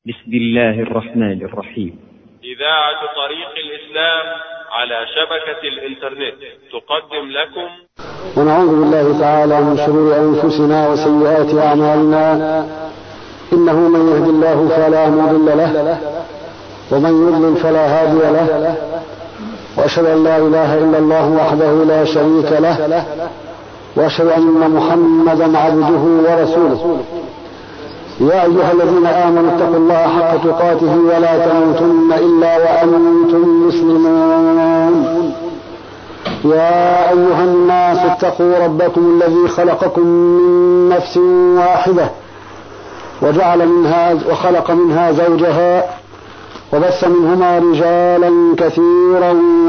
بسم الله الرحمن الرحيم إذاعة طريق الإسلام على شبكة الإنترنت تقدم لكم ونعوذ بالله تعالى من شرور أنفسنا وسيئات أعمالنا إنه من يهد الله فلا مضل له ومن يضلل فلا هادي له وأشهد أن لا إله إلا الله وحده لا شريك له وأشهد أن محمدا عبده ورسوله يا أيها الذين آمنوا اتقوا الله حق تقاته ولا تموتن إلا وأنتم مسلمون يا أيها الناس اتقوا ربكم الذي خلقكم من نفس واحدة وجعل منها وخلق منها زوجها وبث منهما رجالا كثيرا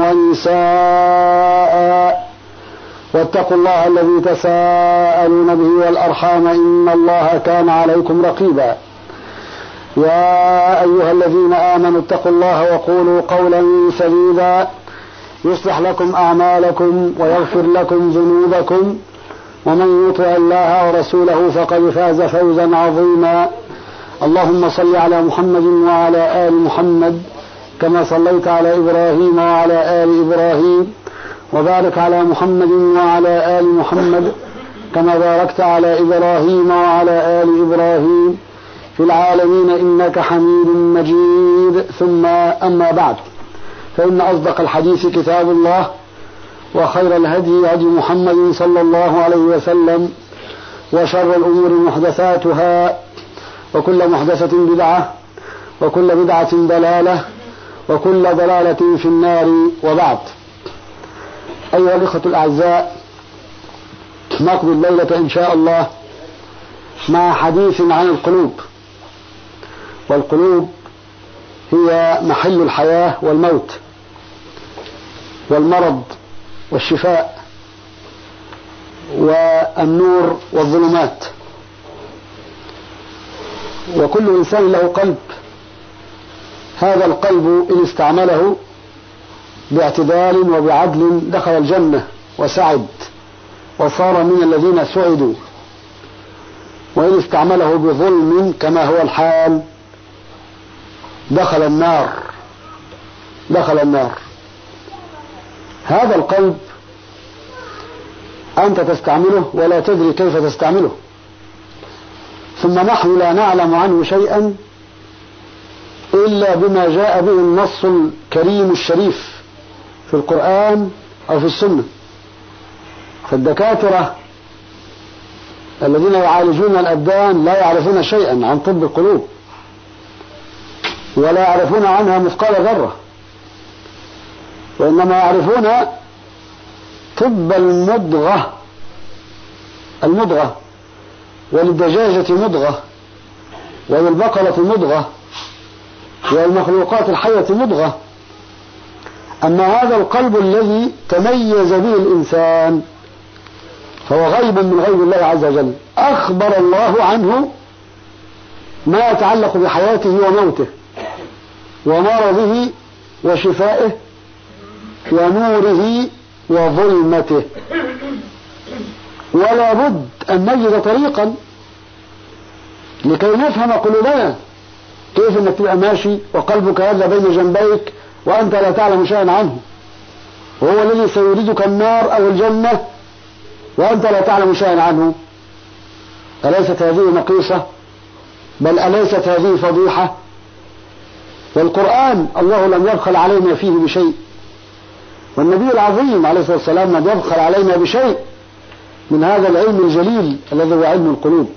ونساء واتقوا الله الذي تساءلون به والأرحام إن الله كان عليكم رقيبا يا أيها الذين آمنوا اتقوا الله وقولوا قولا سديدا يصلح لكم أعمالكم ويغفر لكم ذنوبكم ومن يطع الله ورسوله فقد فاز فوزا عظيما اللهم صل على محمد وعلى آل محمد كما صليت على إبراهيم وعلى آل إبراهيم وبارك على محمد وعلى آل محمد كما باركت على إبراهيم وعلى آل إبراهيم في العالمين إنك حميد مجيد ثم أما بعد فإن أصدق الحديث كتاب الله وخير الهدي هدي محمد صلى الله عليه وسلم وشر الأمور محدثاتها وكل محدثة بدعة وكل بدعة ضلالة وكل ضلالة في النار وبعد أيها الإخوة الأعزاء نقضي الليلة إن شاء الله مع حديث عن القلوب والقلوب هي محل الحياة والموت والمرض والشفاء والنور والظلمات وكل إنسان له قلب هذا القلب إن استعمله باعتدال وبعدل دخل الجنة وسعد وصار من الذين سعدوا وإن استعمله بظلم كما هو الحال دخل النار دخل النار هذا القلب أنت تستعمله ولا تدري كيف تستعمله ثم نحن لا نعلم عنه شيئا إلا بما جاء به النص الكريم الشريف في القرآن أو في السنة فالدكاترة الذين يعالجون الأبدان لا يعرفون شيئا عن طب القلوب ولا يعرفون عنها مثقال ذرة وإنما يعرفون طب المضغة المضغة وللدجاجة مضغة وللبقرة مضغة والمخلوقات الحية مضغة أما هذا القلب الذي تميز به الإنسان فهو غيب من غيب الله عز وجل أخبر الله عنه ما يتعلق بحياته وموته ومرضه وشفائه ونوره وظلمته ولا بد أن نجد طريقا لكي نفهم قلوبنا كيف انك تبقى ماشي وقلبك هذا بين جنبيك وأنت لا تعلم شيئا عنه وهو الذي سيريدك النار أو الجنة وأنت لا تعلم شيئا عنه أليست هذه نقيصة بل أليست هذه فضيحة والقرآن الله لم يبخل علينا فيه بشيء والنبي العظيم عليه الصلاة والسلام لم يبخل علينا بشيء من هذا العلم الجليل الذي هو علم القلوب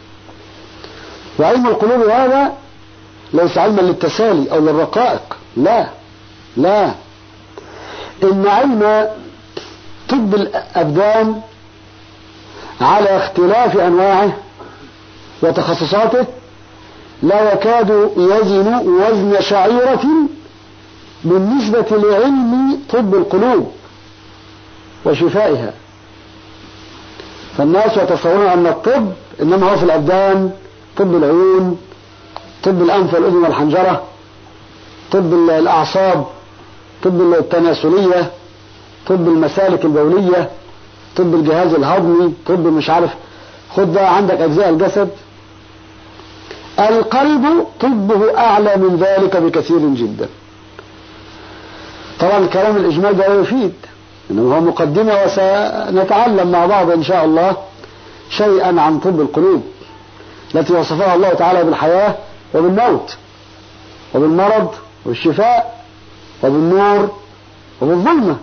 وعلم القلوب هذا ليس علما للتسالي أو للرقائق لا لا إن علم طب الأبدان على اختلاف أنواعه وتخصصاته لا يكاد يزن وزن شعيرة بالنسبة لعلم طب القلوب وشفائها فالناس يتصورون أن الطب إنما هو في الأبدان طب العيون طب الأنف والأذن والحنجرة طب الأعصاب طب التناسلية طب المسالك البولية طب الجهاز الهضمي طب مش عارف خد بقى عندك أجزاء الجسد القلب طبه أعلى من ذلك بكثير جدا طبعا الكلام الإجمال ده لا يفيد إنه هو مقدمة وسنتعلم مع بعض إن شاء الله شيئا عن طب القلوب التي وصفها الله تعالى بالحياة وبالموت وبالمرض والشفاء وبالنور وبالظلمة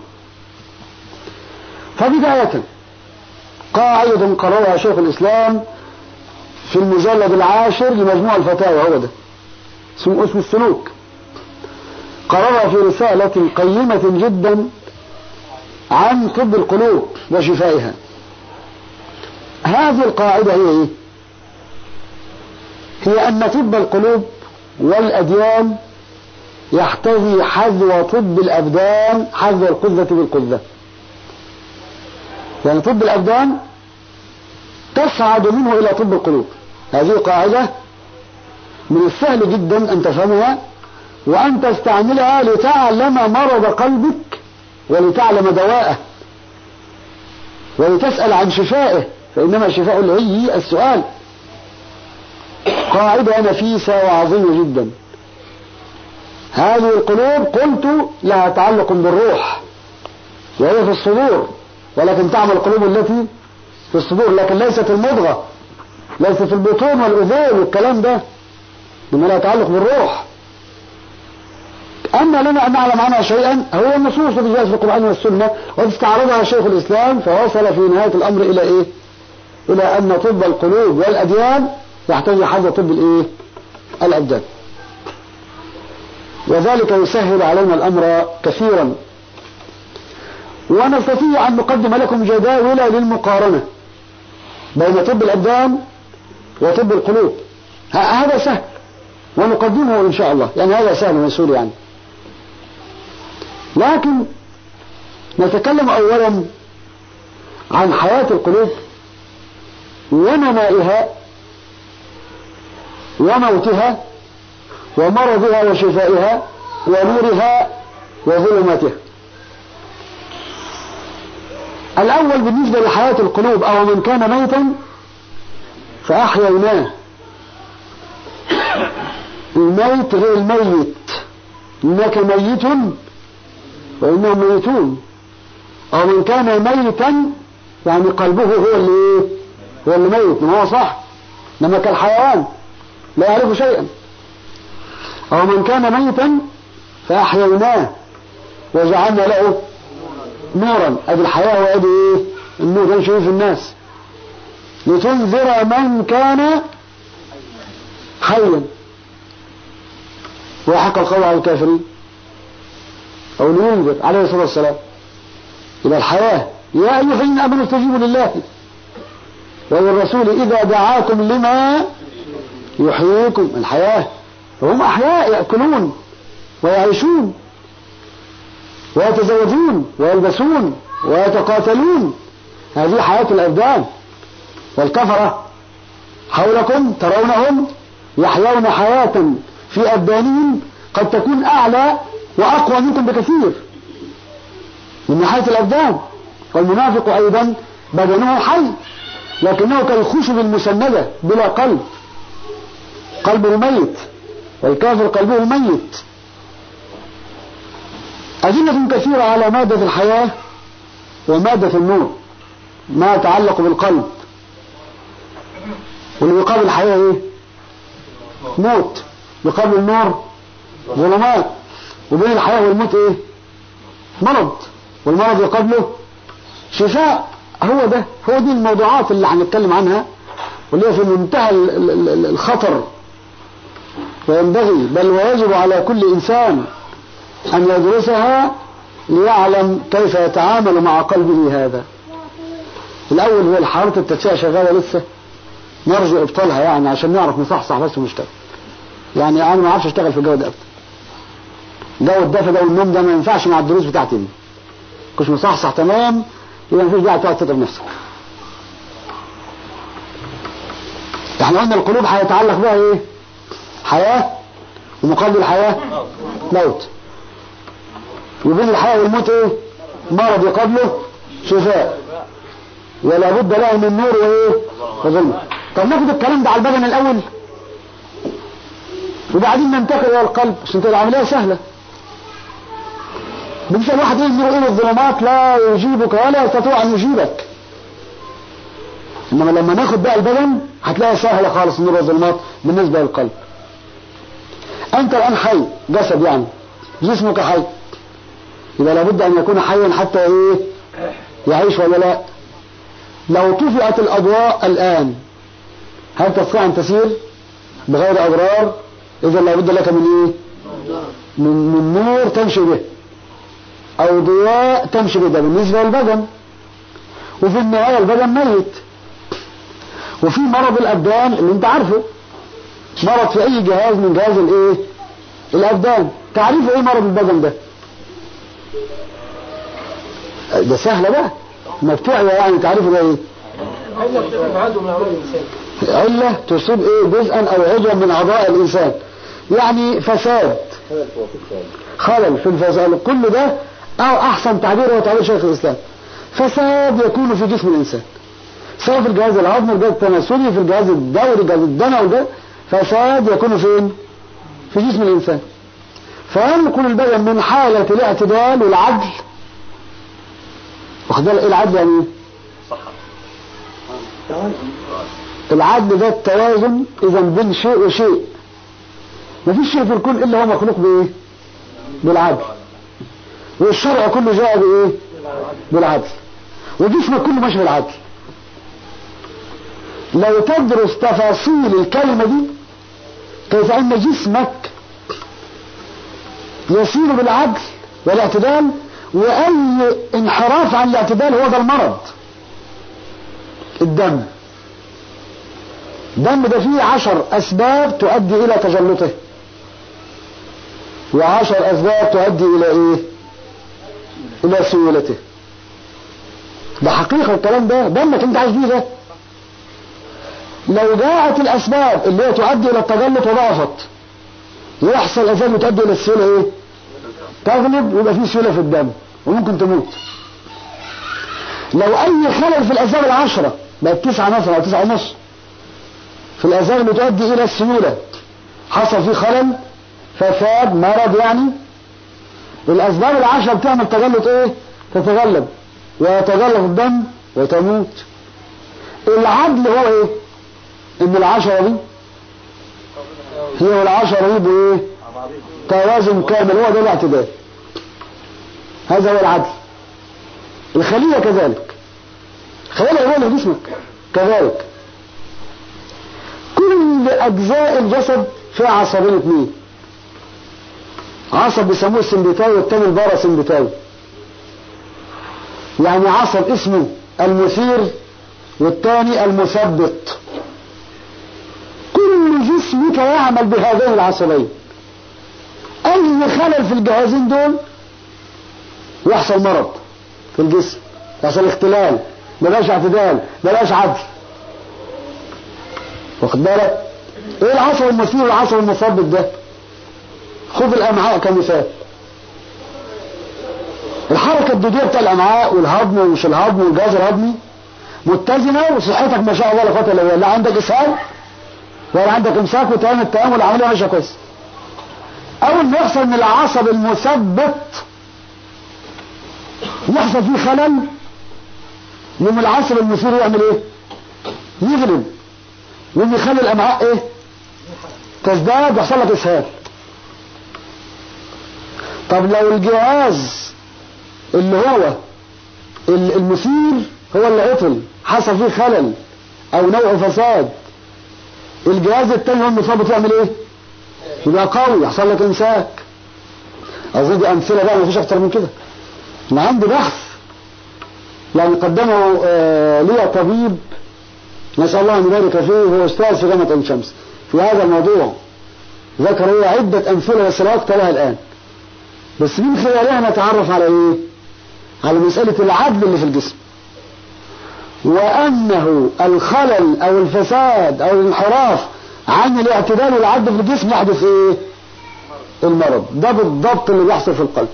فبداية قاعدة قررها شيخ الإسلام في المجلد العاشر لمجموع الفتاوى هو ده اسمه اسم السلوك قررها في رسالة قيمة جدا عن طب القلوب وشفائها هذه القاعدة هي ايه هي أن طب القلوب والأديان يحتوي حذو طب الأبدان حذو القذة بالقذة يعني طب الأبدان تصعد منه إلى طب القلوب هذه قاعدة من السهل جدا أن تفهمها وأن تستعملها لتعلم مرض قلبك ولتعلم دواءه ولتسأل عن شفائه فإنما شفاء العي السؤال قاعدة نفيسة وعظيمة جدا هذه القلوب قلت لها تعلق بالروح وهي في الصدور ولكن تعمل القلوب التي في الصدور لكن ليست المضغة ليست في البطون والأذون والكلام ده لما لا يتعلق بالروح أما لنا أن نعلم عنها شيئا هو النصوص التي جاءت في القرآن والسنة واستعرضها شيخ الإسلام فوصل في نهاية الأمر إلى إيه؟ إلى أن طب القلوب والأديان يحتاج حاجة طب الإيه؟ الأبدان وذلك يسهل علينا الأمر كثيرا ونستطيع أن نقدم لكم جداول للمقارنة بين طب الأبدان وطب القلوب هذا سهل ونقدمه إن شاء الله يعني هذا سهل ويسول يعني لكن نتكلم أولا عن حياة القلوب ونمائها وموتها ومرضها وشفائها ونورها وظلماتها الأول بالنسبة لحياة القلوب أو من كان ميتا فأحييناه الميت غير الميت إنك ميت وإنهم ميتون أو من كان ميتا يعني قلبه هو اللي هو اللي ميت ما هو صح لما كالحيوان لا يعرف شيئا أو من كان ميتا فأحييناه وجعلنا له نورا ادي الحياة وادي ايه النور ده نشوف الناس لتنذر من كان حيا وحق القول على الكافرين او لينذر عليه الصلاة والسلام الى الحياة يا ايها الذين امنوا استجيبوا لله وللرسول اذا دعاكم لما يحييكم الحياة فهم احياء يأكلون ويعيشون ويتزوجون ويلبسون ويتقاتلون هذه حياة الأبدان والكفرة حولكم ترونهم يحيون حياة في أبدانهم قد تكون أعلى وأقوى منكم بكثير من ناحية الأبدان والمنافق أيضا بدنه حي لكنه كالخشب المسندة بلا قلب قلبه ميت والكافر قلبه ميت أدلة كثيرة على مادة الحياة ومادة النور ما يتعلق بالقلب واللي يقابل الحياة ايه موت يقابل النور ظلمات وبين الحياة والموت ايه مرض والمرض يقابله شفاء هو ده هو دي الموضوعات اللي هنتكلم عنها واللي هي في منتهى الخطر وينبغي بل ويجب على كل إنسان أن يدرسها ليعلم كيف يتعامل مع قلبه هذا الأول هو الحرارة التدفئة شغالة لسه نرجو إبطالها يعني عشان نعرف نصحصح بس ونشتغل يعني أنا ما أعرفش أشتغل في الجو ده أبدا جو الدفى ده والنوم ده ما ينفعش مع الدروس بتاعتي دي كنت مصحصح تمام يبقى مفيش داعي تقعد تضرب نفسك احنا قلنا القلوب هيتعلق بها ايه حياة ومقابل الحياة موت وبين الحياة والموت ايه مرض يقابله شفاء ولا بد له من نور وايه وظلمة طب ناخد الكلام ده على البدن الاول وبعدين ننتقل الى القلب عشان تبقى العمليه سهله بالنسبه لواحد ينظر الى الظلمات لا يجيبك ولا يستطيع ان يجيبك انما لما ناخد بقى البدن هتلاقيها سهله خالص نور الظلمات بالنسبه للقلب انت الان حي جسد يعني جسمك حي يبقى لابد ان يكون حيا حتى ايه يعيش ولا لا لو طفئت الاضواء الان هل تستطيع ان تسير بغير اضرار اذا لابد لك من ايه من, من نور تمشي به او ضياء تمشي به ده بالنسبه للبدن وفي النهايه البدن ميت وفي مرض الابدان اللي انت عارفه مرض في اي جهاز من جهاز الايه الابدان تعريف ايه مرض البدن ده ده سهله بقى مفتوح يعني تعريفه ده ايه علة تصيب ايه جزءا او عضوا من اعضاء الانسان يعني فساد خلل في الفساد كل ده او احسن تعبير هو تعبير شيخ الاسلام فساد يكون في جسم الانسان سواء في الجهاز الهضمي الجهاز التناسلي في الجهاز الدوري الجهاز الدموي ده فساد يكون فين في جسم الانسان فينقل البدن من حالة الاعتدال والعدل واخد بالك ايه العدل يعني ايه؟ العدل ده التوازن اذا بين شيء وشيء مفيش شيء في الكون الا هو مخلوق بايه بالعدل والشرع كله جاء بايه بالعدل وجسمك كله ماشي بالعدل لو تدرس تفاصيل الكلمة دي كيف ان جسمك يسير بالعدل والاعتدال واي انحراف عن الاعتدال هو ده المرض الدم الدم ده فيه عشر اسباب تؤدي الى تجلطه وعشر اسباب تؤدي الى ايه الى سيولته ده حقيقة الكلام ده دمك انت عايش بيه ده لو جاءت الاسباب اللي هي تؤدي الى التجلط وضعفت يحصل اسباب تؤدي الى السيولة ايه تغلب ويبقى فيه سيولة في الدم وممكن تموت لو اي خلل في الاسباب العشرة بقت تسعة مثلا او تسعة ونص في الاسباب اللي تؤدي الى السيولة حصل فيه خلل فساد مرض يعني الاسباب العشرة بتعمل تجلط ايه تتغلب ويتغلب الدم وتموت العدل هو ايه ان العشرة دي هي والعشرة دي بايه توازن كامل هو ده الاعتدال هذا هو العدل الخلية كذلك الخلية العضوية اللي في جسمك كذلك كل اجزاء الجسد فيها عصبين اثنين عصب بيسموه السمبيتاوي والتاني البارا سمبيتاوي يعني عصب اسمه المثير والتاني المثبط كل جسمك يعمل بهذين العصبين اي خلل في الجهازين دول يحصل مرض في الجسم يحصل اختلال مبقاش اعتدال مبقاش عدل واخد بالك ايه العصب المثير والعصب المثبط ده خذ الامعاء كمثال الحركة الدودية بتاع الامعاء والهضم ومش الهضم والجهاز الهضمي متزنة وصحتك ما شاء الله لا قوه الا بالله لا عندك اسهال ولا عندك امساك وتعمل التأمل العملية ماشية كويس اول ما يحصل من العصب المثبت يحصل فيه خلل يوم العصب المثير يعمل ايه يغلب يوم يخلي الامعاء ايه تزداد ويحصل لك اسهال طب لو الجهاز اللي هو المثير هو اللي عطل حصل فيه خلل او نوع فساد الجهاز التاني هو المثبت يعمل ايه يبقى قوي يحصل لك امساك اظن دي امثله بقى مفيش اكتر من كده انا عندي بحث يعني قدمه آه لي طبيب نسال الله ان يبارك فيه هو استاذ في جامعه عين شمس في هذا الموضوع ذكر هو عده امثله بس لا وقت لها الان بس من خلالها نتعرف على ايه على مساله العدل اللي في الجسم وانه الخلل او الفساد او الانحراف عن الاعتدال والعدل في الجسم يحدث ايه المرض ده بالضبط اللي بيحصل في القلب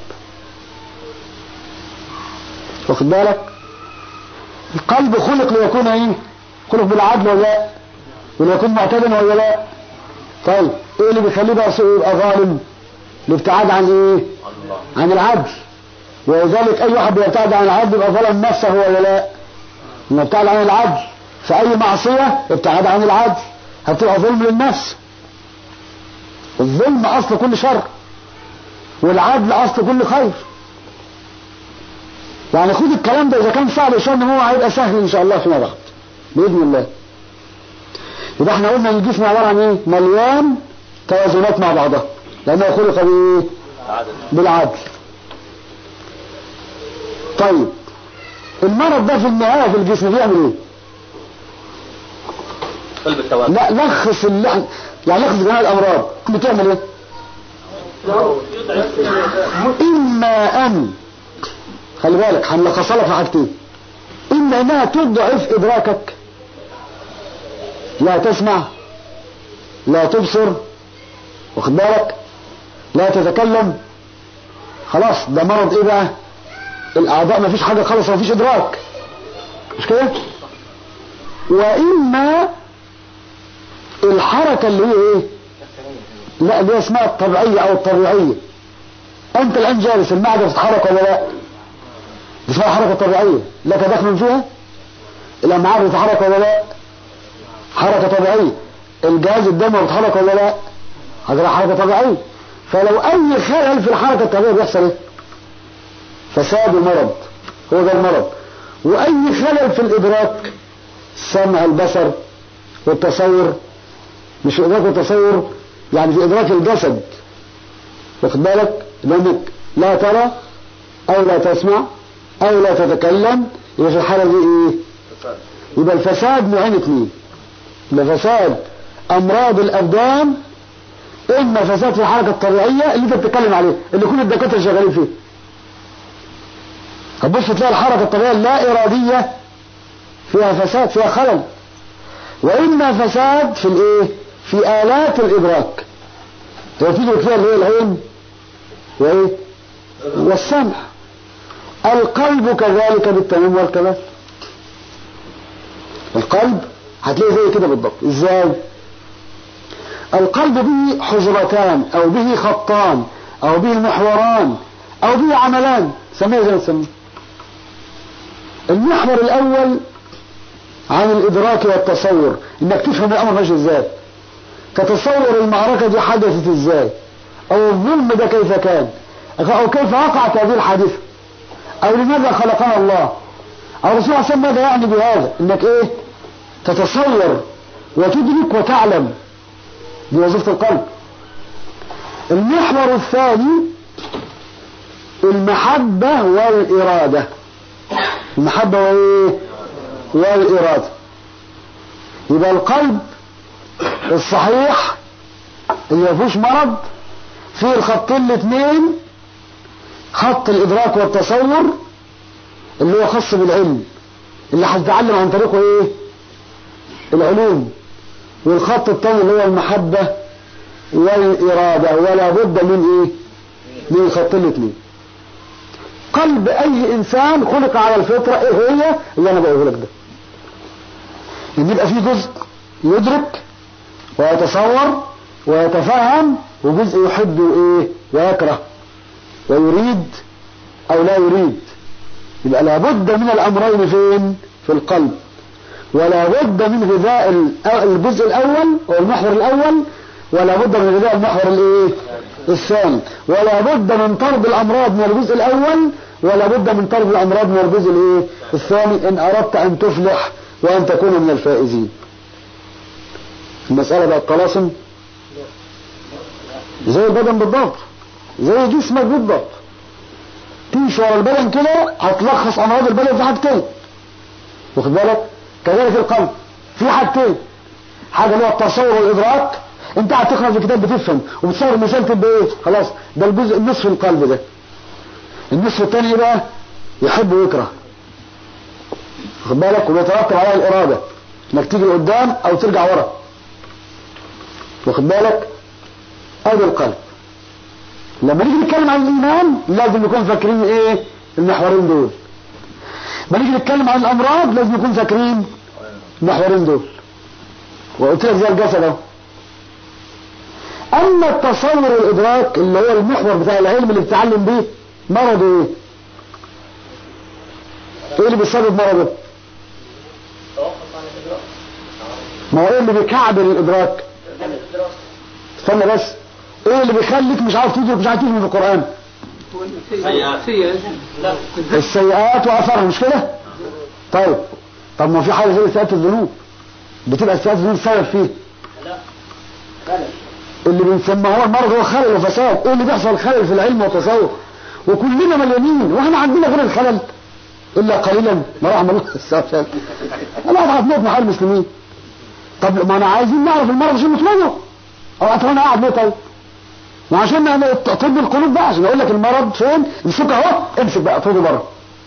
واخد بالك القلب خلق ليكون ايه خلق بالعدل ولا لا وليكون معتدلا ولا لا طيب ايه اللي بيخليه بقى يبقى ظالم الابتعاد عن ايه عن العدل ولذلك اي واحد بيبتعد عن العدل يبقى ظلم نفسه هو ولا لا انه ابتعد عن العدل فاي معصيه ابتعاد عن العدل هتبقى ظلم للنفس الظلم اصل كل شر والعدل اصل كل خير يعني خد الكلام ده اذا كان صعب شويه ان هو هيبقى سهل ان شاء الله فيما بعد باذن الله يبقى احنا قلنا ان الجسم عباره عن ايه مليان توازنات مع بعضها لانه خلق بايه بالعدل طيب المرض ده في النهايه في الجسم بيعمل ايه قلب التوازن لا لخص اللحن يعني لخص جميع الامراض بتعمل ايه اما ان خلي بالك هنلخصها لك في حاجتين اما انها تضعف ادراكك لا تسمع لا تبصر واخد بالك لا تتكلم خلاص ده مرض ايه بقى الاعضاء مفيش حاجه خالص مفيش ادراك مش كده واما الحركه اللي هي ايه لا اللي هي اسمها الطبيعيه او الطبيعيه انت الان جالس المعده بتتحرك ولا لا دي اسمها حركه طبيعيه لك دخل فيها الامعاء بتتحرك ولا لا حركه طبيعيه الجهاز الدموي بيتحرك ولا لا هذا حركه طبيعيه فلو اي خلل في الحركه الطبيعيه بيحصل ايه فساد ومرض هو ده المرض واي خلل في الادراك السمع البصر والتصور مش في ادراك والتصور يعني في ادراك الجسد واخد بالك لانك لا ترى او لا تسمع او لا تتكلم يبقى في الحاله دي ايه يبقى الفساد نوعين اثنين يبقى فساد امراض الابدان اما فساد في الحركه الطبيعيه اللي انت بتتكلم عليه اللي كل الدكاتره شغالين فيه هتبص تلاقي الحركه الطبيعيه اللا اراديه فيها فساد فيها خلل واما فساد في الايه في الات الادراك تيجي فيها اللي هي العين وايه والسمع القلب كذلك بالتمام والكمال القلب هتلاقي زي كده بالضبط ازاي القلب به حجرتان او به خطان او به محوران او به عملان سميه زي ما تسميه المحور الاول عن الادراك والتصور انك تفهم الامر ماشي ازاي تتصور المعركة دي حدثت ازاي او الظلم ده كيف كان او كيف وقعت هذه الحادثة او لماذا خلقنا الله او الرسول عليه الصلاة ماذا يعني بهذا انك ايه تتصور وتدرك وتعلم دي وظيفة القلب المحور الثاني المحبة والإرادة المحبة وايه والإرادة يبقى القلب الصحيح اللي ما فيهوش مرض فيه الخطين الاثنين خط الإدراك والتصور اللي هو خاص بالعلم اللي هتتعلم عن طريقه ايه العلوم والخط الثاني اللي هو المحبة والإرادة ولا بد من ايه من الخطين الاثنين قلب اي انسان خلق على الفطرة ايه هي اللي انا بقوله لك ده ان يبقى فيه جزء يدرك ويتصور ويتفهم وجزء يحب ايه ويكره ويريد او لا يريد يبقى لابد من الامرين فين في القلب ولا بد من غذاء الجزء الاول او المحور الاول ولا بد من غذاء المحور الايه الثاني ولا بد من طرد الامراض من الجزء الاول ولا بد من طرد الامراض من الجزء الايه الثاني ان اردت ان تفلح وان تكون من الفائزين المسألة بقى الطلاسم زي البدن بالضبط زي جسمك بالضبط تمشي ورا البدن كده هتلخص امراض البدن في حاجتين واخد بالك كذلك القلب في حاجتين حاجه اللي هو التصور والادراك انت هتقرا في كتاب بتفهم وبتصور المثال تبقى ايه خلاص ده الجزء النصف القلب ده النصف الثاني بقى يحب ويكره واخد بالك وبيترتب عليها الاراده انك تيجي لقدام او ترجع ورا واخد بالك ادي القلب لما نيجي نتكلم عن الايمان لازم نكون فاكرين ايه المحورين دول لما نيجي نتكلم عن الامراض لازم نكون فاكرين المحورين دول وقلت لك زي الجسد اهو اما التصور والادراك اللي هو المحور بتاع العلم اللي بتتعلم بيه مرضه ايه ايه اللي بيسبب مرضه ما هو ايه اللي بيكعبل الادراك استنى بس ايه اللي بيخليك مش عارف تدرك مش عارف تفهم في القران السيئات واثرها مش كده طيب طب ما في حاجه زي سيئات الذنوب بتبقى سيئات الذنوب سبب فيه اللي بنسميه هو المرض هو خلل وفساد ايه اللي بيحصل خلل في العلم والتصور وكلنا مليانين واحنا عندنا غير الخلل الا قليلا ما رحم الله السبب انا اضعف نقطه حال المسلمين طب ما انا عايزين نعرف المرض عشان نطلبه او انا قاعد ليه طيب وعشان انا طب القلوب بقى عشان اقول لك المرض فين امسكه اهو امسك بقى اطرده بره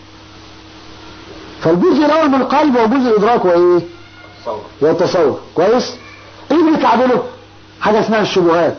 فالجزء الاول من القلب هو جزء الادراك وايه والتصور كويس ايه اللي بيكعبله حاجه اسمها الشبهات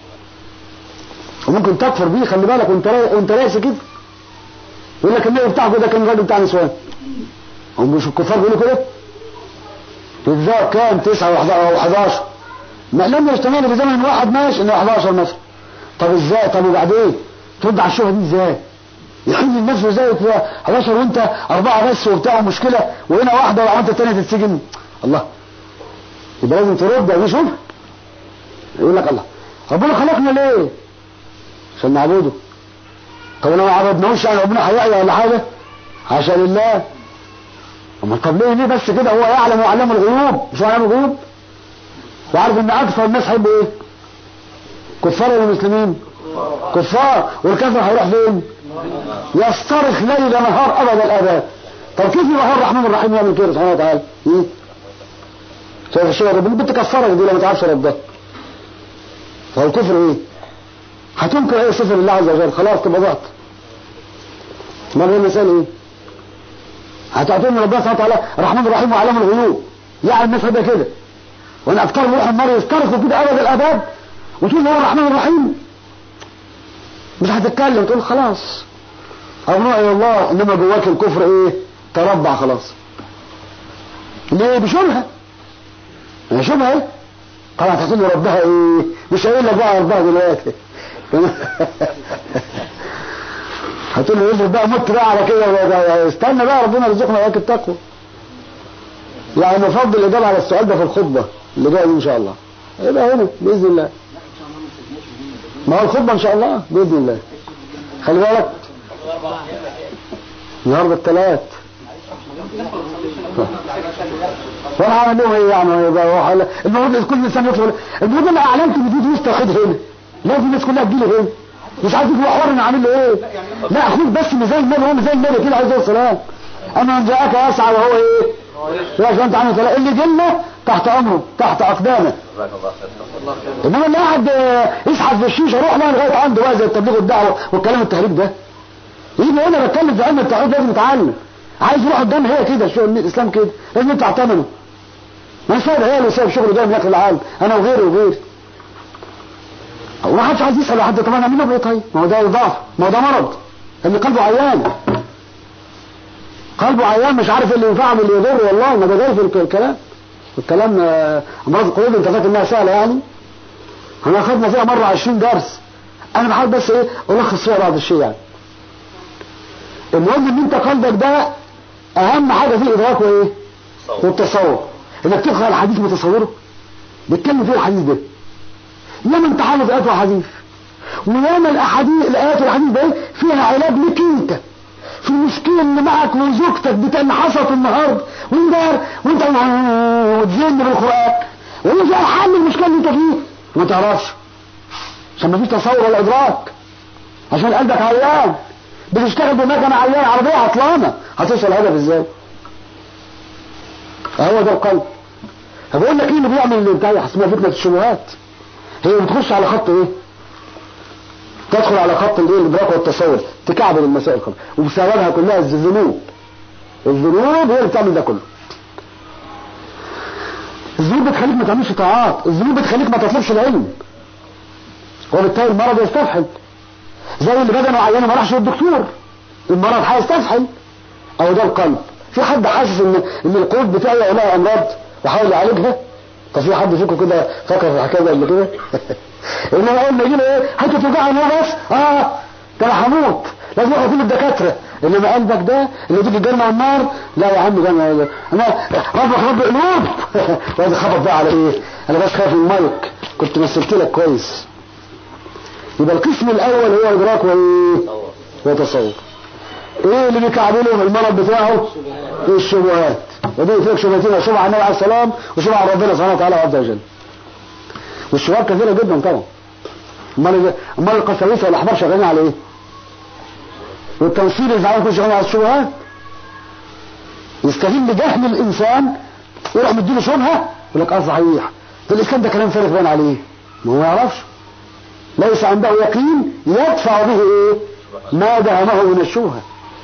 وممكن تكفر بيه خلي بالك وانت را... وانت راسي كده يقول لك النبي بتاعكم ده كان راجل بتاع نسوان هم مش الكفار بيقولوا كده ازاي كام تسعة او 11 ما لم يجتمعوا بزمن واحد ماشي انه 11 مثلا طب ازاي طب وبعدين ترد على الشبهه دي ازاي يحل الناس ازاي 11 وانت اربعه بس وبتاع مشكله وهنا واحده وانت الثانيه تتسجن الله يبقى لازم ترد يعني شوف يقول لك الله ربنا خلقنا ليه عشان نعبده طب لو ما عبدناهوش يعني ربنا هيعي ولا حاجه عشان الله اما طب ليه ليه بس كده هو يعلم ويعلم الغيوب مش هو يعلم الغيوب وعارف ان اكثر الناس هيبقوا ايه كفار ولا مسلمين كفار والكافر هيروح فين يصطرخ ليل نهار ابد الاباد طب كيف يبقى هو الرحمن الرحيم يعمل كده سبحانه وتعالى ايه شايف الشيء ربنا بتكفرك دي لو ما تعرفش ردها فهو الكفر ايه هتنكر ايه صفر الله عز وجل خلاص تبقى ضغط ما هي المسألة ايه هتعطيني ربنا سبحانه وتعالى الرحمن الرحيم وعلام الغيوب يعني الناس هيبقى كده وانا افكار روح النار يسترخوا كده ابد الاباد وتقول هو الرحمن الرحيم مش هتتكلم تقول خلاص أبناء إلى الله إنما جواك الكفر إيه تربع خلاص ليه بشبهة هي شبهة إيه طبعا هتقول لي ربها إيه مش هقول لك بقى ربها دلوقتي هتقول لي افرض بقى مت بقى على كده استنى بقى ربنا يرزقنا وياك التقوى يعني نفضل الإجابة على السؤال ده في الخطبة اللي جايه دي إن شاء الله يبقى هنا بإذن الله ما هو الخطبة إن شاء الله بإذن الله خلي بالك النهارده الثلاث وانا عامل لهم ايه يعني يبقى المفروض كل انسان يطلب المفروض انا اعلنت ان في دروس تاخد هنا لازم الناس كلها تجي لي هنا مش عارف يجي حوار انا عامل له ايه لا اخوك بس زي النبي هو زي النبي كده عليه السلام اما من جاءك يسعى وهو ايه لا عشان تعمل ثلاثة اللي جنة تحت امره تحت اقدامه انما اللي قاعد يسحب في الشيشه روح بقى لغايه عنده بقى زي التبليغ والدعوه والكلام التهريج ده يجي هنا بتكلم في علم التوحيد لازم يتعلم عايز يروح قدام هي كده شو الاسلام كده لازم يدفع ثمنه ما سايب عياله وسايب شغله جاي من اخر العالم انا وغيري وغيري وما حدش عايز يسال حد طب انا اعمل له ايه طيب ما هو ده ضعف ما هو ده مرض اللي قلبه عيان قلبه عيان مش عارف اللي ينفعه من اللي يضره والله ما ده جاي في الكلام الكلام امراض القلوب انت فاكر انها سهله يعني احنا اخذنا فيها مره 20 درس انا بحاول بس ايه الخص فيها بعض الشيء يعني المهم ان انت قلبك ده اهم حاجة فيه ادراك وايه والتصور انك تقرأ الحديث متصوره بيتكلم فيه الحديث ده ياما انت حافظ ايات وحديث وياما الاحاديث الايات والحديث ده فيها علاج لك انت في المشكله اللي معك وزوجتك بتاع اللي حصلت النهارده وانت وانت وتزن بالقران ويجي حل المشكله اللي انت فيه ما تعرفش عشان ما فيش تصور ولا ادراك عشان قلبك عيان بتشتغل بمكنة عيان عربية عطلانة هتوصل الهدف ازاي هو ده القلب فبقول لك ايه اللي بيعمل اللي بتاعي اسمها فتنة الشبهات هي بتخش على خط ايه تدخل على خط الايه الادراك والتصور تكعبل المسائل كلها وبسببها كلها الذنوب الذنوب هي اللي بتعمل ده كله الذنوب بتخليك ما تعملش طاعات الذنوب بتخليك ما تطلبش العلم وبالتالي المرض يستفحل زي اللي بدنه عيانه ما راحش للدكتور المرض هيستفحل او ده القلب في حد حاسس ان ان القلب بتاعي لها امراض وحاول يعالجها طب في حد فيكم كده فكر في الحكايه دي قبل كده انما اول ما يجي له ايه حته توجعني هو بس اه ده انا هموت لازم يروح كل الدكاتره انما قلبك ده اللي تيجي الجنه النار لا يا عم ده انا ربك رب قلوب وهذا خبط بقى على ايه انا بس خايف من المايك كنت مثلت لك كويس يبقى القسم الاول هو ادراك وايه وتصور ايه اللي بيكعبله المرض بتاعه الشبهات ودي قلت لك شبهتين شبهه على النبي عليه السلام وشبهه على ربنا سبحانه وتعالى عز وجل والشبهات كثيره جدا طبعا امال امال القساوسه والاحبار شغالين على ايه والتنصير اللي عاوز شغالين على الشبهات يستغل جهل الانسان يروح مديله شبهه يقول لك اه صحيح ده الاسلام ده كلام فارغ باين عليه ما هو ما يعرفش ليس عنده يقين يدفع به ايه ما دهمه من الشبهه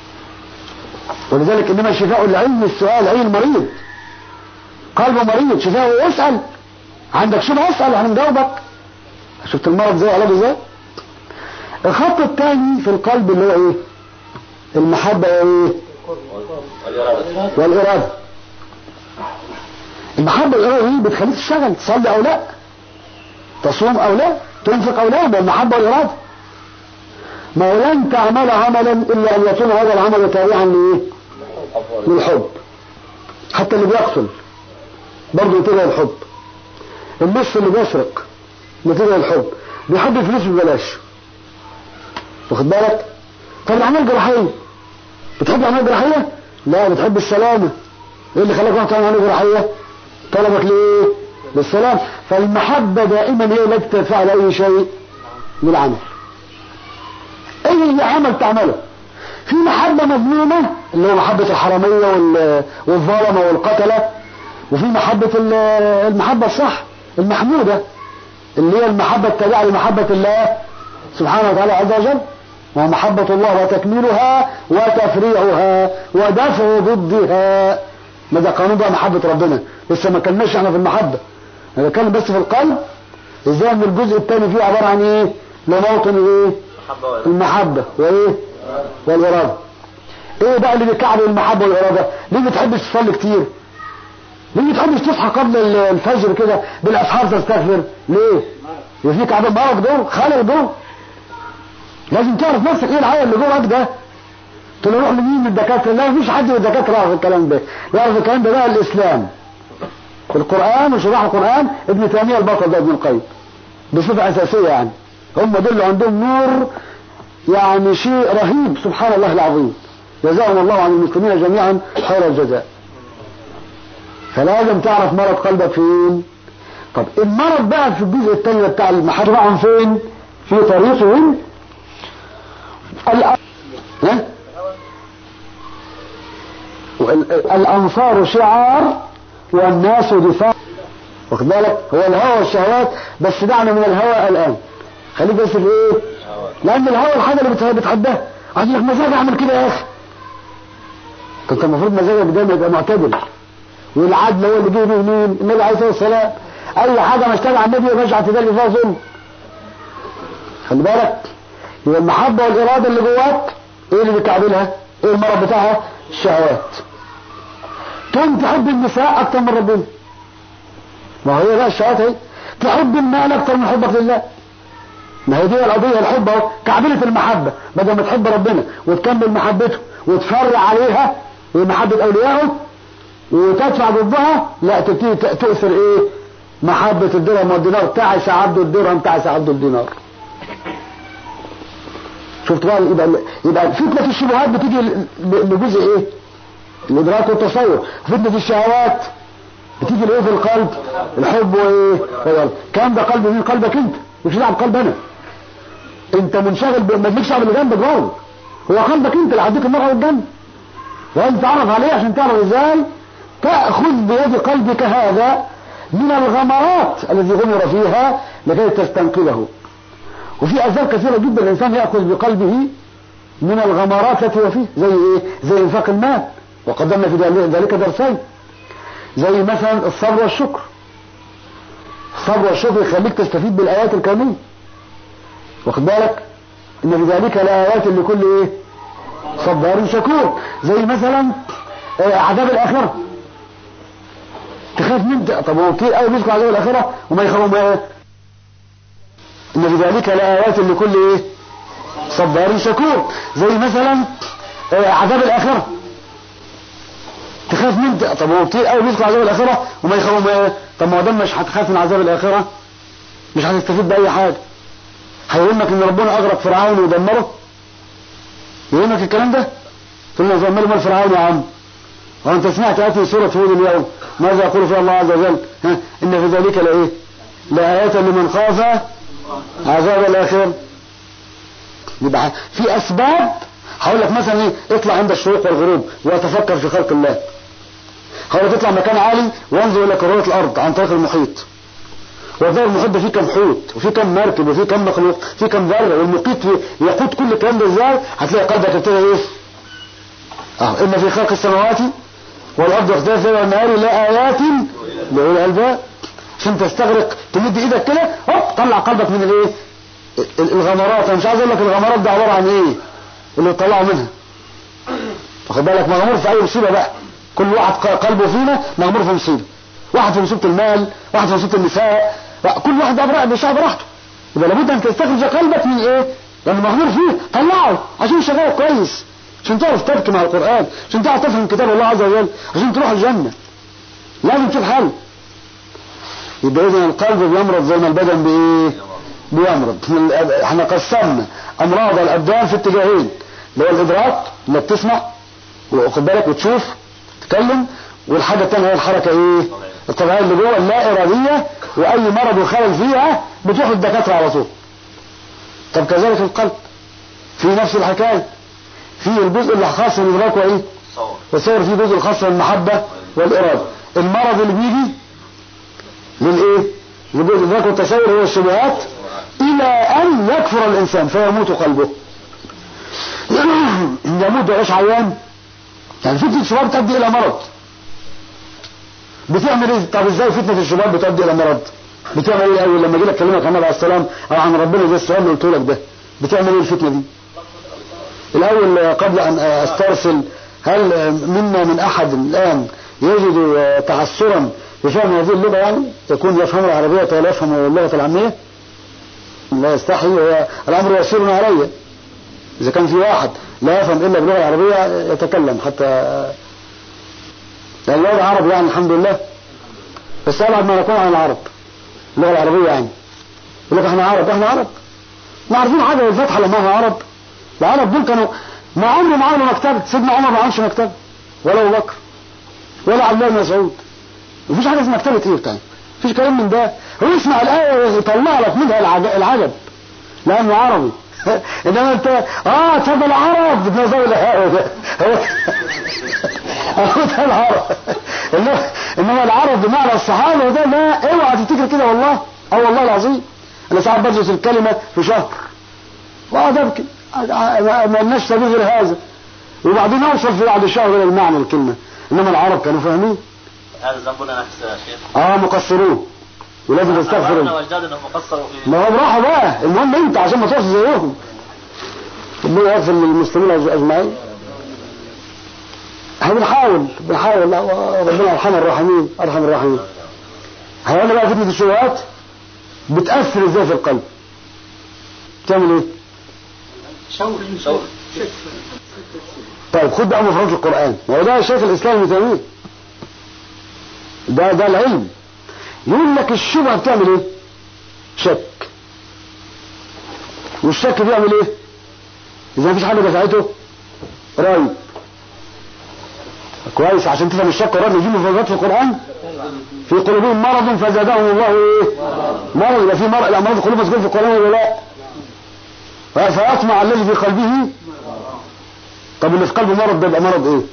ولذلك انما شفاء العلم السؤال عين المريض قلبه مريض شفاء اسال عندك شبهه اسال احنا نجاوبك شفت المرض زي علاجه ازاي الخط الثاني في القلب اللي هو ايه المحبه وايه والاراده المحبه والاراده دي بتخليك تشتغل تصلي او لا تصوم او لا تنفق او لا بالمحبه والاراده ما لن تعمل عملا الا ان يكون هذا العمل تابعا لايه للحب حتى اللي بيقتل برضه يتبع الحب النص اللي بيسرق نتيجة الحب بيحب الفلوس ببلاش واخد بالك طب الاعمال الجراحيه بتحب الاعمال الجراحيه لا بتحب السلامه ايه اللي خلاك رحت تعمل اعمال جراحيه طلبك ليه للسلام فالمحبه دائما هي التي تدفع لاي شيء للعمل اي عمل تعمله في محبه مذمومه اللي هو محبه الحراميه وال- والظلمه والقتله وفي محبه ال- المحبه الصح المحموده اللي هي المحبة التابعة لمحبة الله سبحانه وتعالى عز وجل ومحبة الله وتكميلها وتفريعها ودفع ضدها ما ده قانون بقى محبة ربنا لسه ما كلمناش احنا في المحبة انا بتكلم بس في القلب ازاي ان الجزء الثاني فيه عبارة عن ايه لموطن ايه المحبة وايه والإرادة ايه بقى اللي بيكعب المحبة والإرادة ليه ما بتحبش تصلي كتير ليه ما بتحبش تصحى قبل الفجر كده بالاسحار تستغفر ليه يفيك عدم مرض جوه خلل جوه لازم تعرف نفسك ايه العيل اللي جواك ده تقول له روح لمين من الدكاتره لا مفيش حد من الدكاتره يعرف الكلام ده يعرف الكلام ده بقى الاسلام القران وشراح القران ابن تيميه البطل ده ابن القيم بصفه اساسيه يعني هم دول اللي عندهم نور يعني شيء رهيب سبحان الله العظيم جزاهم الله عن المسلمين جميعا خير الجزاء فلازم تعرف مرض قلبك فين طب المرض بقى في الجزء الثاني بتاع المحبة طبعا فين في طريقهم الأ... ها؟ وال- الأنصار شعار والناس دفاع واخد بالك هو الهوى والشهوات بس دعنا من الهوى الآن خليك بس في ايه لأن الهوى الحاجة اللي بتح- بتحبها عايز لك مزاج اعمل كده يا أخي انت المفروض مزاجك دايما يبقى معتدل والعدل هو اللي جه به مين النبي عليه الصلاه والسلام اي حاجه مشتغل على النبي يبقى اعتدال فيها ظلم خلي بالك يبقى المحبه والاراده اللي جواك ايه اللي بيكعبلها ايه المرض بتاعها الشهوات تقوم تحب النساء اكتر من ربنا ما هي بقى الشهوات اهي تحب المال اكتر من حبك لله ما هي دي القضيه الحب اهو كعبله المحبه بدل ما تحب ربنا وتكمل محبته وتفرع عليها ومحبه اوليائه وتدفع ضدها لا تبتدي ت- تؤثر ايه محبة الدرهم والدينار تعس عبد الدرهم تعس عبد الدينار شفت بقى يبقى يبقى فتنة الشبهات بتيجي ل- ل- لجزء ايه الادراك والتصور فتنة الشهوات بتيجي لايه في القلب الحب وايه والقلب. كام ده قلب مين قلبك انت مش دعوه بقلب انا انت منشغل ب- ما تليكش على اللي جنبك برضه هو قلبك انت اللي هيديك المرأة والجنة لازم تعرف عليه عشان تعرف ازاي تأخذ بيد قلبك هذا من الغمرات التي غمر فيها لكي تستنقذه وفي أسباب كثيرة جدا الإنسان يأخذ بقلبه من الغمرات التي هو فيه زي إيه؟ زي إنفاق المال وقدمنا في ذلك درسين زي مثلا الصبر والشكر الصبر والشكر يخليك تستفيد بالآيات الكونية واخد بالك إن في ذلك لآيات لكل إيه صبار شكور زي مثلا آه، عذاب الآخرة تخاف من طب هو كتير قوي بيذكر عذاب الآخرة وما يخافوا ما ان في ذلك لآيات لكل ايه صبار شكور زي مثلا آه، عذاب الآخرة تخاف من طب هو كتير قوي بيذكر عذاب الآخرة وما يخاف ما طب ما هو ده مش هتخاف من عذاب الآخرة مش هتستفيد بأي حاجة هيهمك ان ربنا اغرق فرعون ودمره يهمك الكلام ده تقول له ماله مال فرعون يا عم هو انت سمعت اتي سوره هود اليوم ماذا يقول فيها الله عز وجل ها ان في ذلك لايه لآية لمن خاف عذاب الآخرة يبقى في أسباب هقول لك مثلا ايه اطلع عند الشروق والغروب وتفكر في خلق الله هقول لك اطلع مكان عالي وانظر الى كروات الارض عن طريق المحيط وتلاقي المحيط ده فيه كم حوت وفيه كم مركب وفيه كم مخلوق فيه كم ذره والمحيط يقود كل الكلام ده ازاي هتلاقي قلبك ابتدى ايه اه ان في خلق السماوات والارض واختلاف الليل والنهار لايات لاولي الالباب عشان تستغرق تمد ايدك كده هوب طلع قلبك من الايه الغمرات انا مش عايز اقول لك الغمرات ده عباره عن ايه اللي طلعوا منها واخد بالك مغمور في اي مصيبه بقى كل واحد قلبه فينا مغمور في مصيبه واحد في مصيبه المال واحد في مصيبه النساء كل واحد بقى بيشاء براحته يبقى لابد ان تستخرج قلبك من ايه لانه مغمور فيه طلعه عشان شغال كويس عشان تعرف تبكي مع القران عشان تعرف تفهم كتاب الله عز وجل عشان تروح الجنه لازم تشوف حل يبقى اذا القلب بيمرض زي ما البدن بايه بيمرض احنا قسمنا امراض الابدان في اتجاهين اللي هو الادراك انك تسمع واخد بالك وتشوف تتكلم والحاجه الثانيه هي الحركه ايه الطبيعيه اللي جوه اللا اراديه واي مرض وخلل فيها بتروح للدكاتره على طول طب كذلك القلب في نفس الحكايه في الجزء اللي خاص بالادراك وايه وصور في جزء الخاص بالمحبه والاراده المرض اللي بيجي للايه لجزء الادراك والتصور هو الشبهات الى ان يكفر الانسان فيموت قلبه يموت ويعيش عيان يعني فتنة الشباب تؤدي الى مرض بتعمل ايه طب ازاي فتنة الشباب بتؤدي الى مرض بتعمل ايه اول لما اجي لك اكلمك عن عليه السلام او عن ربنا زي السؤال اللي قلت لك ده بتعمل ايه الفتنة دي الاول قبل ان استرسل هل منا من احد الان يجد تعسرا في فهم هذه اللغة يعني يكون يفهم العربية ولا يفهم اللغة العامية لا يستحي هو الامر يسير علي اذا كان في واحد لا يفهم الا باللغه العربيه يتكلم حتى لان اللغه العرب يعني الحمد لله بس ابعد ما نكون عن العرب اللغه العربيه يعني يقول لك احنا عرب احنا عرب ما عارفين حاجه والفتحه لما هو عرب العرب دول كانوا ما عمره ما عملوا مكتبه سيدنا عمر ما عملش مكتبه ولا ابو بكر ولا عبد الله بن مسعود مفيش حاجه اسمها مكتبه ايه بتاعي مفيش كلام من ده هو يسمع الآية ويطلع لك منها العجب لأنه عربي إنما أنت آه طب العرب بتنظر الهاء ده هو ده العرب إنما العرب بمعنى الصحابة ده لا اوعى تفتكر كده والله اه والله العظيم أنا ساعات بدرس الكلمة في شهر واقعد أبكي ما لناش سبيل غير هذا وبعدين أوصل في بعد الشهر إلى المعنى الكلمة إنما العرب كانوا فاهمين هذا ذنبنا نحس يا شيخ اه مقصرون ولازم تستغفر أنا واجدادنا مقصروا في ما هو براحة بقى المهم انت عشان ما تروحش زيهم ربنا يغفر للمسلمين اجمعين احنا بنحاول بنحاول ربنا ارحم الراحمين ارحم الراحمين هيقول بقى فتنة الشبهات بتأثر ازاي في القلب تعمل ايه شور شور طيب خد بقى مفروض القرآن وهو ده شيخ الاسلام ابن تيميه ده ده العلم يقول لك الشبهه بتعمل ايه شك والشك بيعمل ايه اذا مفيش حاجه دفعته ريب كويس عشان تفهم الشك والريب يجيب مفردات في القران في قلوبهم مرض فزادهم الله ايه مرض يبقى في مرض الامراض القلوب مذكور في القران ولا لا فيطمع الذي في قلبه طب اللي في قلبه مرض ده يبقى مرض ايه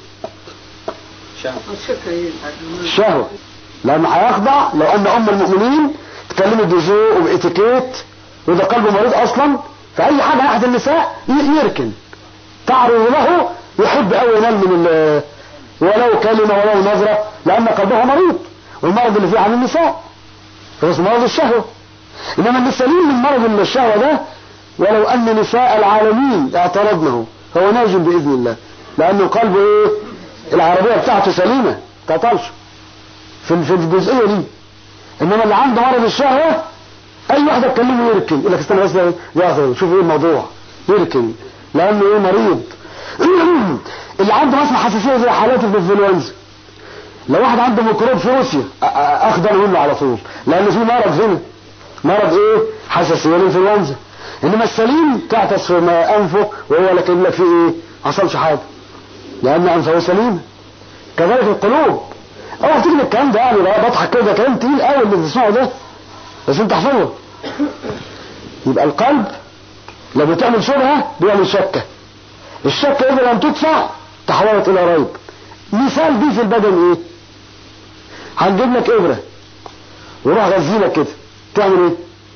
الشهوة لأنه هيخضع لو أن أم المؤمنين تكلمت بذوق وبإتيكيت وده قلبه مريض أصلا فأي حاجة ناحية النساء يركن تعرض له يحب أو ينال من ولو كلمة ولو نظرة لأن قلبه مريض والمرض اللي فيه عن النساء هو مرض الشهوة إنما اللي سليم من مرض الشهوة ده ولو أن نساء العالمين اعترضنه هو ناجم بإذن الله لأنه قلبه إيه العربية بتاعته سليمة تعطلش في في الجزئية دي انما اللي عنده مرض الشهوة اي واحد اتكلمه يركن يقول لك استنى بس ده ياخد شوف ايه الموضوع يركن لانه ايه مريض اللي عنده مثلا حساسيه زي حالات الانفلونزا لو واحد عنده ميكروب في روسيا أ- أ- اخده اقول له على طول لان في مرض هنا مرض ايه حساسيه الانفلونزا انما السليم تعطس في ما- انفه وهو لكن لك فيه ايه حصلش حاجه لان انفه سليمه كذلك القلوب اوعى تكتب الكلام ده يعني بقى بضحك كده ده كلام تقيل قوي اللي بتسمعه ده بس انت احفظه يبقى القلب لما تعمل شبهه بيعمل شكه الشكه اذا لم تدفع تحولت الى ريب مثال دي في البدن ايه هنجيب لك ابره وروح غزيلك كده تعمل ايه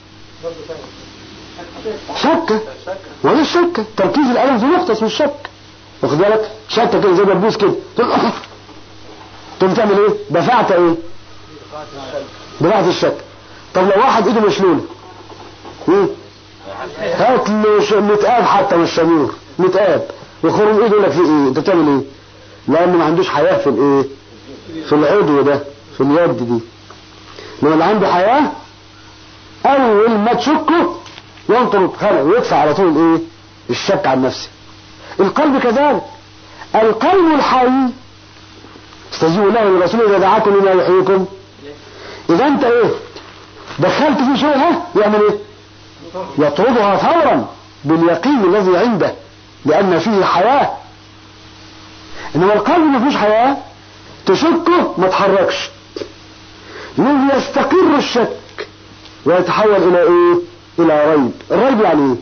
شكه وهي الشكه تركيز الالم في نقطه اسمه الشك واخد بالك شكه كده زي دبوس كده تقوم تعمل ايه دفعت ايه دفعت الشك طب لو واحد ايده مشلوله ايه هات له ش- متقاب حتى مش شمير متقاب وخرم ايده يقول لك في ايه انت بتعمل ايه لانه ما عندوش حياه في الايه في العضو ده في اليد دي لما اللي عنده حياه اول ما تشكه ينطر خلق ويدفع على طول ايه الشك عن نفسه القلب كذلك القلب الحي استجيبوا الله والرسول اذا دعاكم لما يحييكم اذا انت ايه دخلت في شبهه يعمل ايه يطردها فورا باليقين الذي عنده لان فيه حياه انما القلب ما فيهوش حياه تشكه ما تحركش يوم يستقر الشك ويتحول الى ايه الى ريب الريب يعني ايه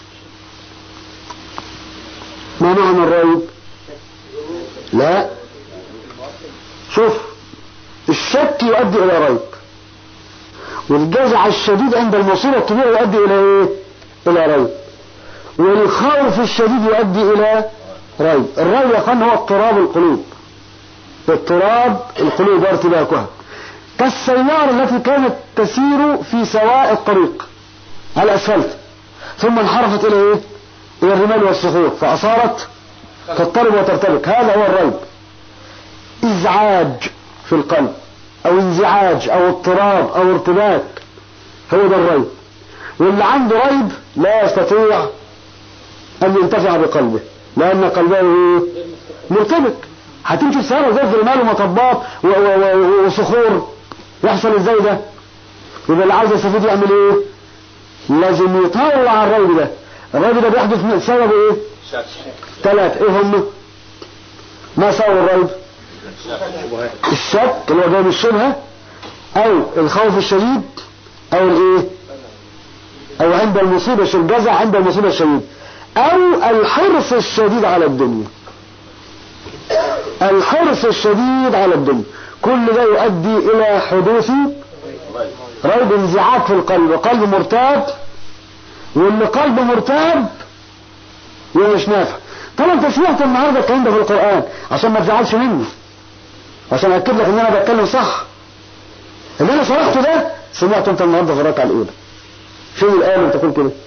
ما معنى الريب لا شوف الشك يؤدي الى ريب والجزع الشديد عند المصيبة الكبيرة يؤدي الى ايه الى ريب والخوف الشديد يؤدي الى ريب الريب يا اخوان هو اضطراب القلوب اضطراب القلوب وارتباكها كالسيارة التي كانت تسير في سواء الطريق على الاسفلت ثم انحرفت الى ايه الى الرمال والصخور فاصارت تضطرب وترتبك هذا هو الريب ازعاج في القلب او انزعاج او اضطراب او ارتباك هو ده الريب واللي عنده ريب لا يستطيع ان ينتفع بقلبه لان قلبه إيه؟ مرتبك هتمشي في سياره زي في رمال ومطبات و- و- و- وصخور يحصل ازاي ده يبقى اللي عاوز يستفيد يعمل ايه لازم يطلع الريب ده الريب ده بيحدث من سبب ايه ثلاث ايه هم ما سبب الريب الشك اللي هو جاي من الشبهه او الخوف الشديد او الايه او عند المصيبه الش- الجزع عند المصيبه الشديد او الحرص الشديد على الدنيا الحرص الشديد على الدنيا كل ده يؤدي الى حدوث ريب انزعاج في القلب قلب مرتاب واللي قلبه مرتاب يبقى مش نافع طبعا انت سمعت النهارده الكلام ده في القران عشان ما تزعلش مني عشان اكد لك ان انا بتكلم صح اللي انا شرحته ده سمعته انت النهارده في الركعه الاولى فين الايه اللي تقول كده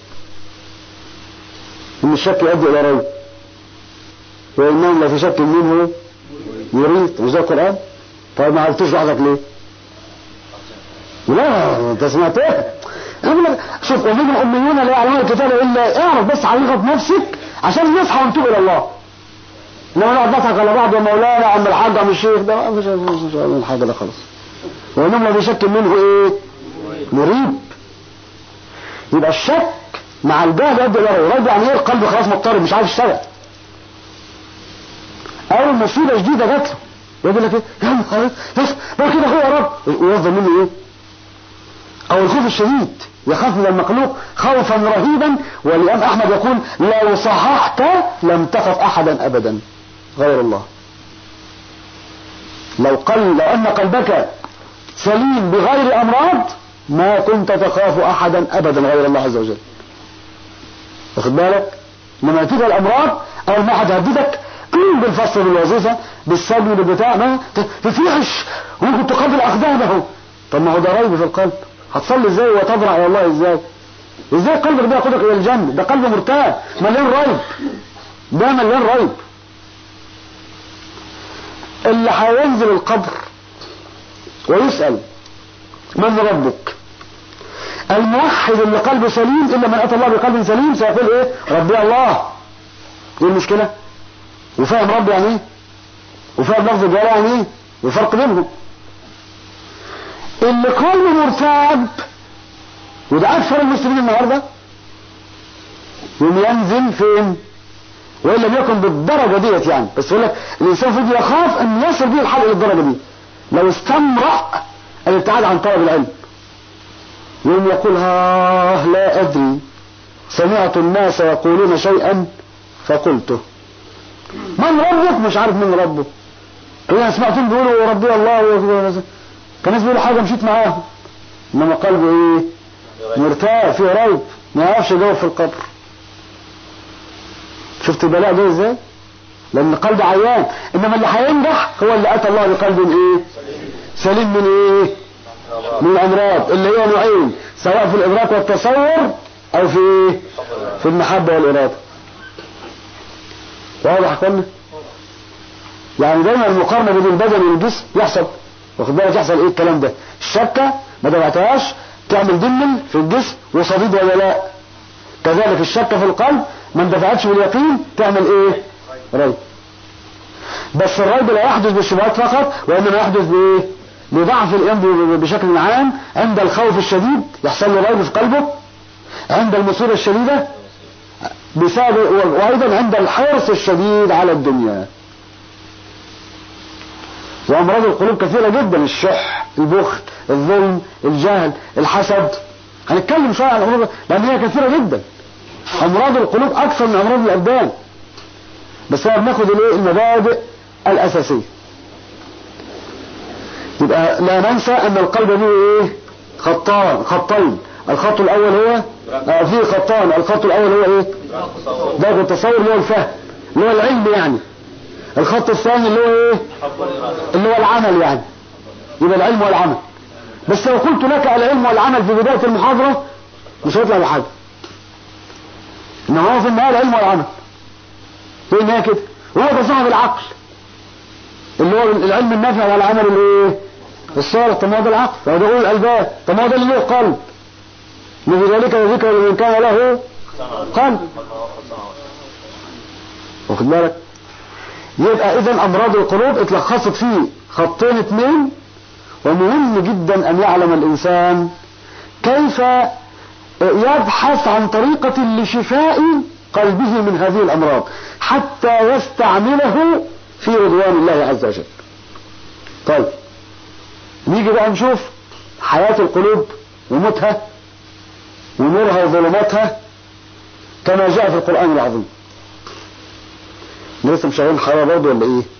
ان الشك يؤدي الى ريب وانهم لفي شك منه يريد مش ده القران طيب ما عرفتوش لوحدك ليه لا انت سمعت ايه أقول لك شوف ومنهم اميون لا يعلمون الكتاب الا اعرف بس حقيقه نفسك عشان نصحى ونتوب الى الله انما نقعد نضحك على بعض يا مولانا عم الحاج عم الشيخ ده مش مش مش حاجه ده خلاص وانهم لا بشك منه ايه مريب يبقى الشك مع الجهل يؤدي الى ريب يعني ايه القلب خلاص مضطرب مش عارف يشتغل اول مصيبه جديده جات له يقول لك ايه يا عم خلاص بس بقى كده هو يا رب ويفضل منه ايه او الخوف الشديد يخاف من المخلوق خوفا رهيبا والامام احمد يقول لو صححت لم تخف احدا ابدا غير الله لو قل لو ان قلبك سليم بغير امراض ما كنت تخاف احدا ابدا غير الله عز وجل واخد بالك لما تيجي الامراض اول ما حد هددك بالفصل بالوظيفه بالسجن بالبتاع ما تفيحش وممكن تقابل اقدامه طب ما هو ده ريب في القلب هتصلي ازاي وتضرع الى الله ازاي ازاي قلبك ده ياخدك الى الجنه ده قلب مرتاح مليان ريب ده مليان ريب اللي هينزل القبر ويسأل من ربك الموحد اللي قلبه سليم إلا من أتى الله بقلب سليم سيقول إيه ربي الله إيه المشكلة وفاهم رب يعني إيه وفاهم لفظ الجلال يعني إيه وفرق بينهم اللي قلبه مرتاب وده أكثر المسلمين النهاردة يوم ينزل فين وإن لم يكن بالدرجة ديت يعني بس يقول لك الإنسان فضل يخاف أن يصل به الحال إلى الدرجة دي لو استمرأ الابتعاد عن طلب العلم يوم يقول ها لا أدري سمعت الناس يقولون شيئا فقلته من ربك مش عارف من ربه انا سمعتهم بيقولوا ربي الله وكذا كان الناس بيقولوا حاجه مشيت معاهم انما قلبه ايه مرتاح فيه ريب ما يعرفش يجاوب في القبر شفت البلاء ده ازاي لان قلب عيان انما اللي هينجح هو اللي اتى الله بقلب ايه سليم من ايه من الامراض اللي هي نوعين سواء في الادراك والتصور او في ايه في المحبه والاراده واضح يا اخوانا يعني دايما المقارنه بين البدن والجسم يحصل واخد بالك يحصل ايه الكلام ده الشكه ما دفعتهاش تعمل دمل في الجسم وصديد ولا لا كذلك الشك في القلب ما اندفعتش باليقين تعمل ايه ريب بس الريب لا يحدث بالشبهات فقط وانما يحدث بايه بضعف الإيمان بشكل عام عند الخوف الشديد يحصل له ريب في قلبه عند المصيبة الشديدة بسبب وأيضا عند الحرص الشديد على الدنيا وأمراض القلوب كثيرة جدا الشح البخل الظلم الجهل الحسد هنتكلم شوية عن الأمراض لأن هي كثيرة جدا أمراض القلوب أكثر من أمراض الأبدان بس احنا بناخد الايه المبادئ الأساسية يبقى لا ننسى أن القلب له إيه خطان خطين الخط الأول هو آه فيه خطان الخط الأول هو إيه ده التصور اللي هو الفهم اللي هو العلم يعني الخط الثاني اللي هو إيه اللي هو العمل يعني يبقى العلم والعمل بس لو قلت لك العلم والعمل في بداية المحاضرة مش هيطلع بحاجة إنما هو في النهاية العلم والعمل هي النهاية كده وهو ده صاحب العقل اللي هو العلم النافع والعمل الايه الصالح طب ما هو ده العقل فهو ده اولي الالباب طب ما هو ده اللي له قلب وبذلك ذكر لمن كان له قلب واخد بالك يبقى اذا امراض القلوب اتلخصت في خطين اثنين ومهم جدا ان يعلم الانسان كيف يبحث عن طريقة لشفاء قلبه من هذه الامراض حتى يستعمله في رضوان الله عز وجل طيب نيجي بقى نشوف حياة القلوب وموتها ونورها وظلماتها كما جاء في القرآن العظيم لسه مشغلين الحرارة برضه ولا ايه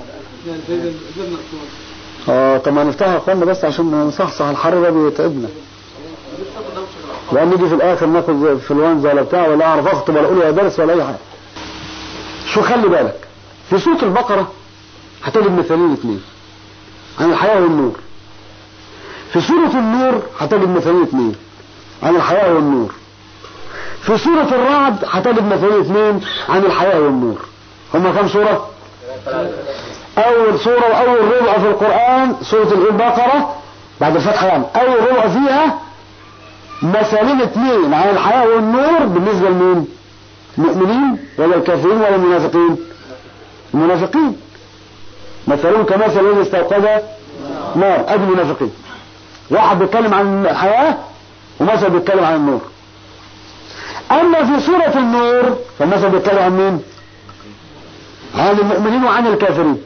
اه طب ما نفتحها يا اخوانا بس عشان نصحصح الحرارة بيتعبنا لان نيجي في الاخر ناخد انفلونزا ولا بتاع ولا اعرف اخطب ولا اقول يا درس ولا اي حاجه شو خلي بالك في سورة البقرة هتجد مثالين اثنين عن الحياة والنور في سورة النور هتجد مثالين اثنين عن الحياة والنور في سورة الرعد هتجد مثالين اثنين عن الحياة والنور هما كم سورة اول سورة واول ربع في القرآن سورة البقرة بعد الفتحة يعني اول ربع فيها مثالين اثنين عن الحياة والنور بالنسبة لمين المؤمنين ولا الكافرين ولا المنافقين المنافقين مثلهم كمثل الذي استوقد نار ادي المنافقين واحد بيتكلم عن الحياة ومثل بيتكلم عن النور اما في سورة النور فالمثل بيتكلم عن مين عن المؤمنين وعن الكافرين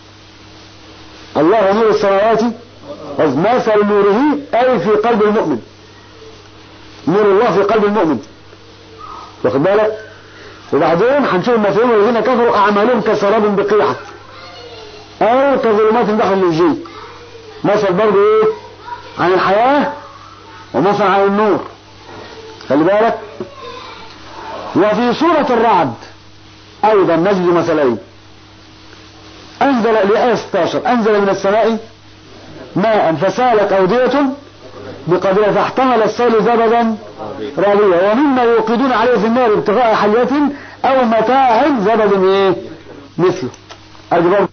الله نور السماوات مثل نوره اي في قلب المؤمن نور الله في قلب المؤمن واخد بالك وبعدين هنشوف المثلين الذين كفروا اعمالهم كسراب بقيعه او كظلمات داخل الجيل مثل برضه ايه عن الحياة ومثل عن النور خلي بالك وفي سورة الرعد ايضا نجد مثلين انزل لآية 16 انزل من السماء ماء فسالت اودية بقدرها فاحتمل السيل زبدا راليا ومما يوقدون عليه في النار ابتغاء حلية او متاع زبد ايه مثله ادي برضه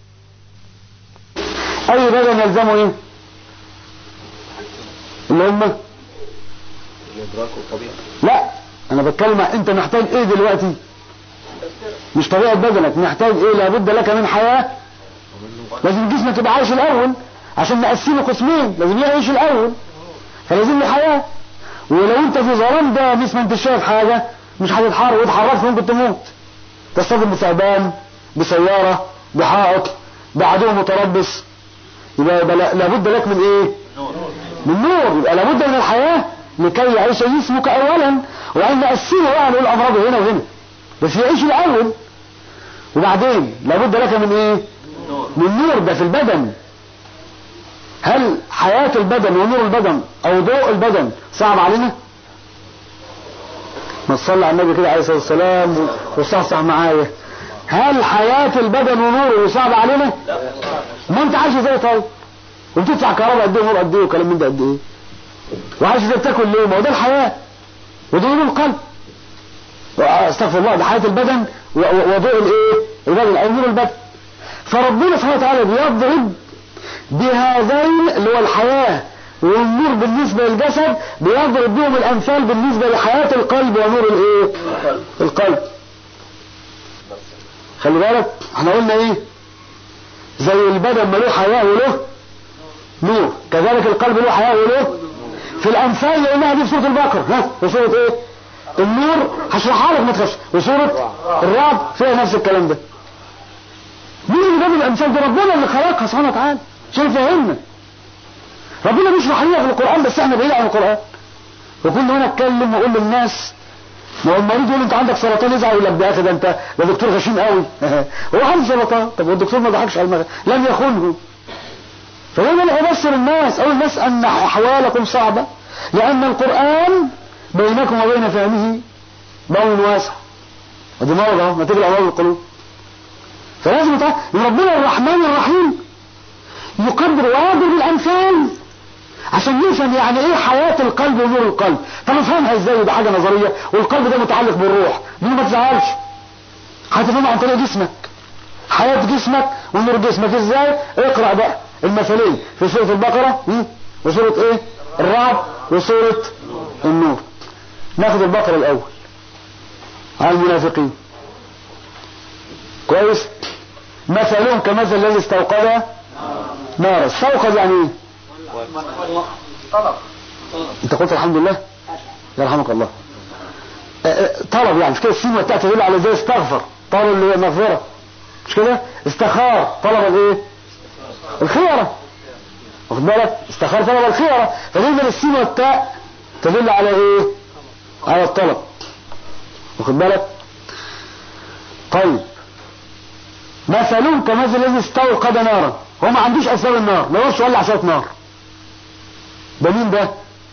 اي بدن يلزمه ايه اللي هم الادراك والطبيعه لا انا بتكلم عن انت محتاج ايه دلوقتي مش طبيعة بدنك محتاج ايه لابد لك من حياة لازم جسمك يبقى عايش الاول عشان نقسمه قسمين لازم يعيش الاول فلازم له حياة ولو انت في ظلام ده مش ما انت شايف حاجة مش هتتحرك وتحركت ممكن تموت تصطدم بثعبان بسيارة بحائط بعدو متربص يبقى, يبقى لا- لابد لك من ايه من نور يبقى لابد من الحياة لكي يعيش جسمك اولا وبعدين نقسمه بقى نقول امراضه هنا وهنا بس يعيش الاول وبعدين لابد لك من ايه من نور ده في البدن هل حياة البدن ونور البدن او ضوء البدن صعب علينا ما تصلي على النبي كده عليه الصلاة والسلام وصحصح معايا هل حياة البدن ونوره صعب علينا ما انت عايش ازاي طيب وبتدفع كهرباء قد ايه ونور قد ايه وكلام من ده قد ايه وعايش ازاي بتاكل ليه ما هو ده الحياة وده نور القلب استغفر الله ده حياة البدن و- و- وضوء الايه البدن او نور البدن فربنا سبحانه وتعالى بيضرب بهذين اللي هو الحياة والنور بالنسبة للجسد بيضرب بهم الأمثال بالنسبة لحياة القلب ونور الايه القلب خلي بالك احنا قلنا ايه زي البدن ما له حياة وله نور كذلك القلب له حياة وله في الأمثال اللي قلناها دي في سورة البقرة ها وسورة ايه النور هشرحها لك ما تخافش وسورة الرعد فيها نفس الكلام ده مين اللي جاب الامثال دي ربنا اللي خلقها سبحانه وتعالى عشان يفهمنا ربنا بيشرح لنا في القران بس احنا بعيد عن القران وكل هنا اتكلم واقول للناس ما هو المريض يقول انت عندك سرطان يزعل يقول لك ده يا اخي ده انت ده دكتور غشيم قوي هو عنده سرطان طب والدكتور ما ضحكش على المغرب لم يخونه فدايما ابصر الناس اقول الناس ان احوالكم صعبه لان القران بينكم وبين فهمه بون واسع ودي مرض اهو نتيجه امراض القلوب فلازم تعرف ان ربنا الرحمن الرحيم يقدر ويضرب الامثال عشان نفهم يعني ايه حياة القلب ونور القلب فنفهمها ازاي ده حاجة نظرية والقلب ده متعلق بالروح دي ما تزعلش هتفهمها عن طريق جسمك حياة جسمك ونور جسمك ازاي اقرأ بقى المثلين في سورة البقرة م? وسورة ايه الرعد وسورة النور ناخد البقرة الاول على المنافقين كويس مثلهم كمثل الذي استوقد نارا استوقد يعني ايه طلب انت قلت الحمد لله يرحمك الله اه، اه، طلب يعني مش كده السين والتاء تدل على زي استغفر طلب اللي هي مغفرة مش كده استخار طلب الايه الخيرة واخد بالك استخار طلب الخيرة فدايما السين والتاء تدل على ايه على الطلب واخد بالك طيب مثلهم كمثل الذي استوقد نارا هو ما عندوش اسباب النار ما يقدرش يولع شويه نار ده مين ده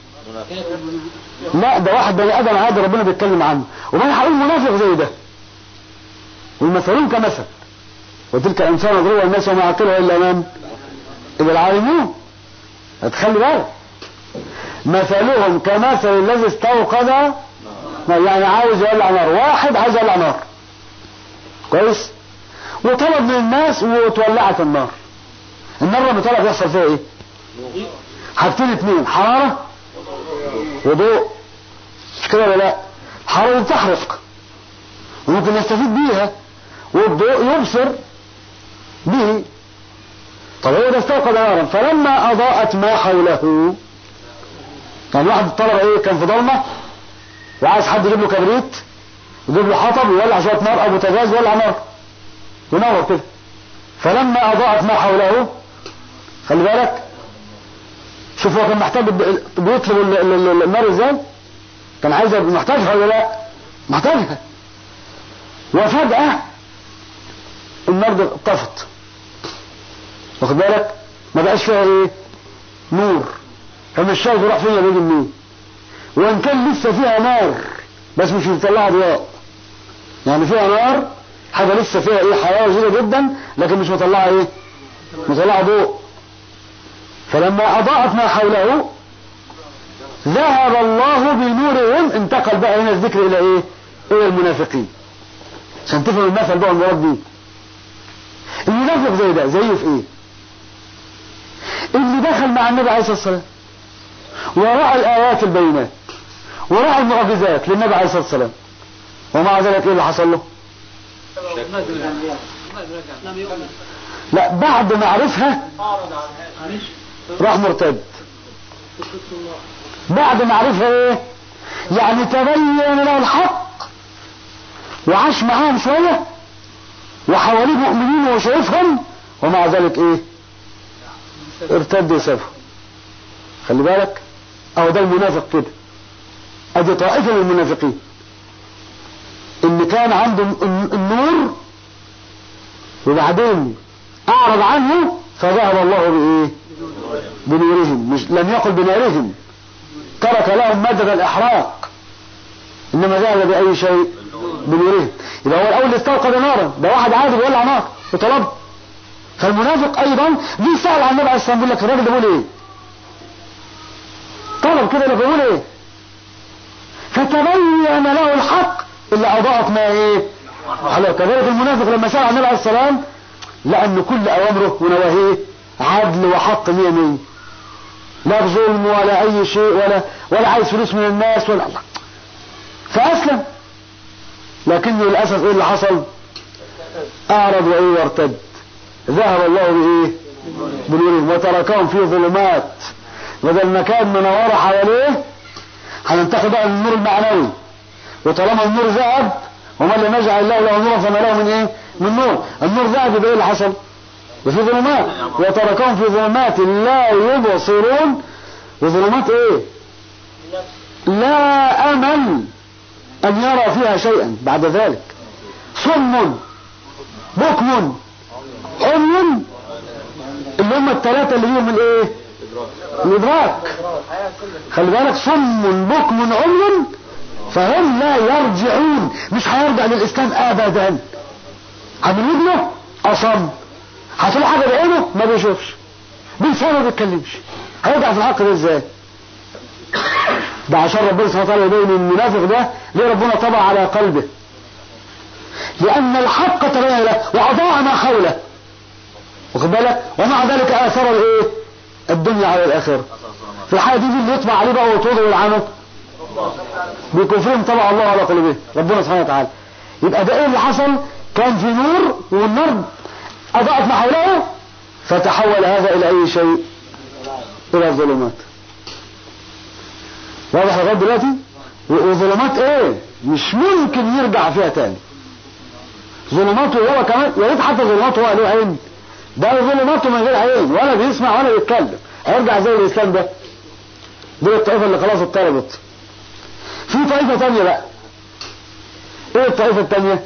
لا ده واحد بني ادم عادي ربنا بيتكلم عنه وبعدين هقول منافق زي ده والمثلون كمثل وتلك الامثال مضروبه الناس وما يعقلها الا من اذا العالمون هتخلي بالك مثلهم كمثل الذي استوقد يعني عاوز يولع نار واحد عايز يولع نار كويس وطلب من الناس وتولعت النار النار لما طلب يحصل فيها ايه حاجتين اتنين حرارة وضوء مش كده ولا لا حرارة تحرق وممكن يستفيد بيها والضوء يبصر به طب هو ده استوقد نارا فلما اضاءت ما حوله كان واحد طلب ايه كان في ضلمه وعايز حد يجيب له كبريت يجيب له حطب ويولع شويه نار او بوتاجاز ويولع نار ينور كده فلما اضاءت ما حوله خلي بالك شوف هو كان محتاج بيطلب ال- ال- ال- النار ازاي كان عايز محتاجها ولا لا محتاجها وفجأة النار دي طفت واخد بالك ما بقاش فيها ايه نور فمش شايف يروح فين يجي منين وان كان لسه فيها نار بس مش بتطلعها ضياء يعني فيها نار حاجة لسه فيها ايه حياة وزيرة جدا لكن مش مطلعها ايه مطلعها ضوء فلما اضاءت ما حوله ذهب الله بنورهم انتقل بقى هنا الذكر الى ايه الى المنافقين عشان تفهم المثل بقى المراد بيه المنافق زي ده زيه في ايه اللي دخل مع النبي عليه الصلاه والسلام وراى الايات البينات وراء المعجزات للنبي عليه الصلاة والسلام ومع ذلك ايه اللي حصل له لا بعد ما عرفها راح مرتد بعد ما عرفها ايه يعني تبين له الحق وعاش معاهم شوية وحواليه مؤمنين وشايفهم ومع ذلك ايه ارتد وسابهم خلي بالك او ده المنافق كده ادي طائفة من المنافقين ان كان عنده النور وبعدين اعرض عنه فذهب الله بايه بنورهم مش لم يقل بنارهم ترك لهم مدى الاحراق انما ذهب باي شيء بنورهم يبقى هو الاول استوقد نارا ده واحد عادي بيولع نار وطلب فالمنافق ايضا جه سال عن النبي عليه الصلاه والسلام بيقول لك الراجل ده بيقول ايه طلب كده لك بيقول ايه فتبين له الحق اللي اضاءت ما ايه على كذلك المنافق لما سال عن النبي عليه السلام لقى ان كل اوامره ونواهيه عدل وحق مية مية لا ظلم ولا اي شيء ولا ولا عايز فلوس من الناس ولا الله فاسلم لكن للاسف ايه اللي حصل اعرض وايه وارتد ذهب الله بايه بنورهم وتركهم في ظلمات بدل ما كان منوره حواليه هننتقل بقى النور المعنوي وطالما النور ذهب ومن لم يجعل الله له نورا فما له من ايه من نور النور ذهب يبقى ايه اللي حصل في ظلمات وتركهم في ظلمات لا يبصرون وظلمات ايه لا امل ان يرى فيها شيئا بعد ذلك صم بكم عمي اللي هم الثلاثة اللي فيهم الايه الادراك خلي بالك صم بكم عمي فهم لا يرجعون مش هيرجع للاسلام ابدا عامل ابنه اصم حصل حاجه بعينه ما بيشوفش بلسانه ما بيتكلمش هيرجع في الحق ده ازاي ده عشان ربنا سبحانه وتعالى يبين المنافق ده ليه ربنا طبع على قلبه لان الحق تبين له واضاع ما حوله واخد بالك ومع ذلك اثر الايه الدنيا على الاخره في الحاله دي اللي يطبع عليه بقى وطوله والعنت بكفرهم طبع الله على قلوبهم ربنا سبحانه وتعالى يبقى ده ايه اللي حصل كان في نور والنار اضاءت ما حوله فتحول هذا الى اي شيء الى الظلمات واضح لغايه دلوقتي وظلمات ايه مش ممكن يرجع فيها تاني ظلماته هو كمان يا ريت حتى ظلماته هو له عين ده ظلماته من غير عين ولا بيسمع ولا بيتكلم هيرجع زي الاسلام ده دي الطائفه اللي خلاص اتطردت في طائفه تانية بقى ايه الطائفه التانية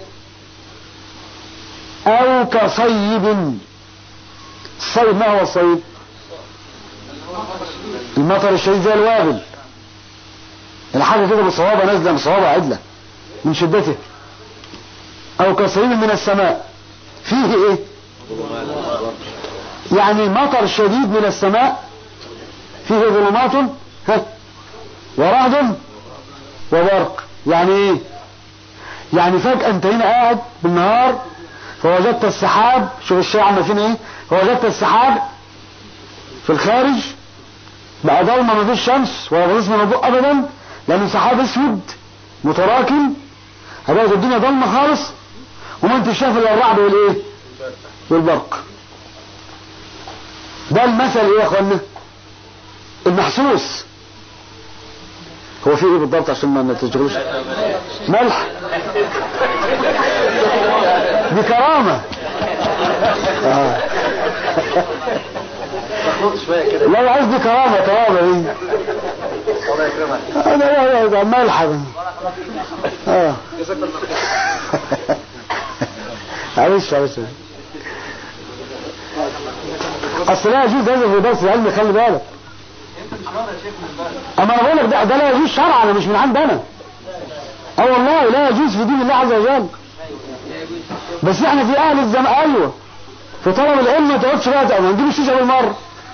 او كصيب الصيب ما هو الصيب المطر الشديد زي الوابل الحاجة كده بصوابة نازلة بصوابة عدلة من شدته او كصيب من السماء فيه ايه يعني مطر شديد من السماء فيه ظلمات ها ورعد وبرق يعني ايه يعني فجأة انت هنا قاعد بالنهار فوجدت السحاب شوف الشيء عمل فين ايه فوجدت السحاب في الخارج بقى ضلمه ما فيش شمس ولا بتسمع نبوء ابدا لانه سحاب اسود متراكم هتلاقي الدنيا ضلمه خالص وما انت شايف الا الرعد والايه والبرق ده المثل ايه يا اخوانا المحسوس هو في ايه بالضبط عشان ما تشغلوش ملح دي كرامة آه. لا عايز دي كرامة كرامة دي هذا هذا ملح اه معلش معلش اصل لا يجوز هذا في درس العلم خلي بالك اما انا بقول لك ده, ده لا يجوز شرعا مش من عندنا اه والله لا يجوز في دين الله عز وجل بس احنا في اهل الزمان ايوه في طلب العلم ما تقعدش بقى ما نجيب الشيشه بالمره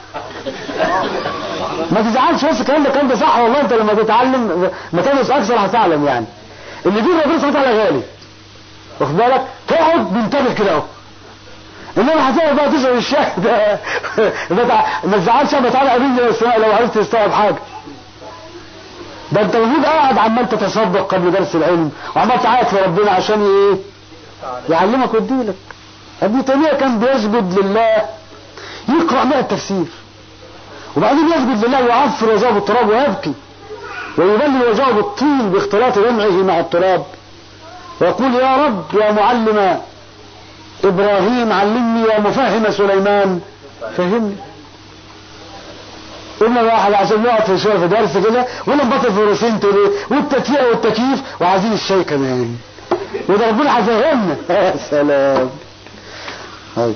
ما تزعلش بس الكلام ده كان ده صح والله انت لما تتعلم ما تدرس اكثر هتعلم يعني اللي دين ربنا سبحانه وتعالى غالي واخد بالك تقعد منتبه كده اهو انما هتقعد بقى تشرب الشاي ده ما تزعلش اما تعالى قابلني لو عرفت تستوعب حاجه ده انت المفروض قاعد عمال تتصدق قبل درس العلم وعمال تعيط في ربنا عشان ايه يعلمك ويديلك ابن تيميه كان بيسجد لله يقرا بقى التفسير وبعدين يسجد لله ويعفر وجهه بالتراب ويبكي ويبلل وجهه بالطين باختلاط دمعه مع التراب ويقول يا رب يا معلم ابراهيم علمني يا مفهم سليمان فهمني قلنا واحد عشان نقعد في شويه في درس كده ولا نبطل فلوسين تاني والتدفئه والتكييف وعايزين الشاي كمان وده ربنا هيفهمنا يا سلام هاي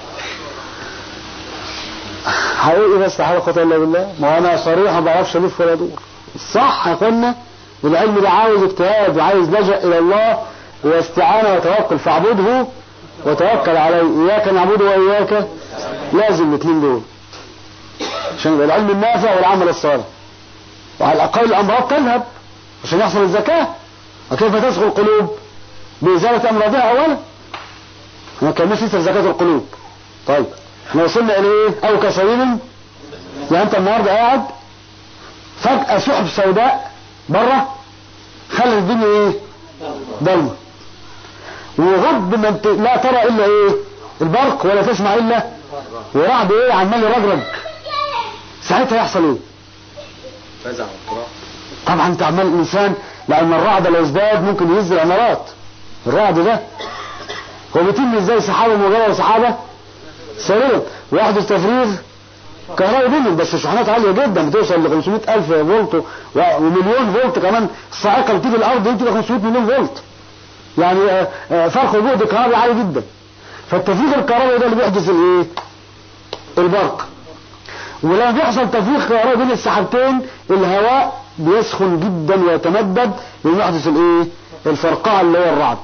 حقيقي بس حاجه قوه الا بالله ما انا صريح ما بعرفش الف ولا ادور صح يا اخوانا العلم ده عاوز اجتهاد وعايز لجأ الى الله واستعانه وتوكل فاعبده وتوكل عليه اياك نعبد واياك لازم الاثنين دول عشان يبقى العلم النافع والعمل الصالح وعلى الاقل الامراض تذهب عشان يحصل الزكاه وكيف تسقط القلوب بازاله امراضها اولا احنا كان لسه زكاه القلوب طيب احنا وصلنا الى ايه او كصيب يعني انت النهارده قاعد فجاه سحب سوداء بره خلت الدنيا ايه ضلمه وغض ما انت لا ترى الا ايه البرق ولا تسمع الا ورعد ايه عمال يرجرج ساعتها يحصل ايه فزع واضطراب طبعا انت عمال الانسان لان الرعد لو ازداد ممكن يهز العمارات الرعد ده هو بيتم ازاي سحابه موجبه وسحابه سريع ويحدث تفريغ كهرباء بينهم بس شحنات عاليه جدا بتوصل ل 500 الف فولت و- ومليون فولت كمان الصاعقه اللي بتيجي الارض دي بتبقى 500 مليون فولت يعني آه، آه، فرق جهد كهربي عالي جدا فالتفريغ الكهربائي ده اللي بيحدث الايه البرق ولما بيحصل تفريغ كهربائي بين السحابتين الهواء بيسخن جدا ويتمدد ويحدث الايه الفرقعه اللي هو الرعد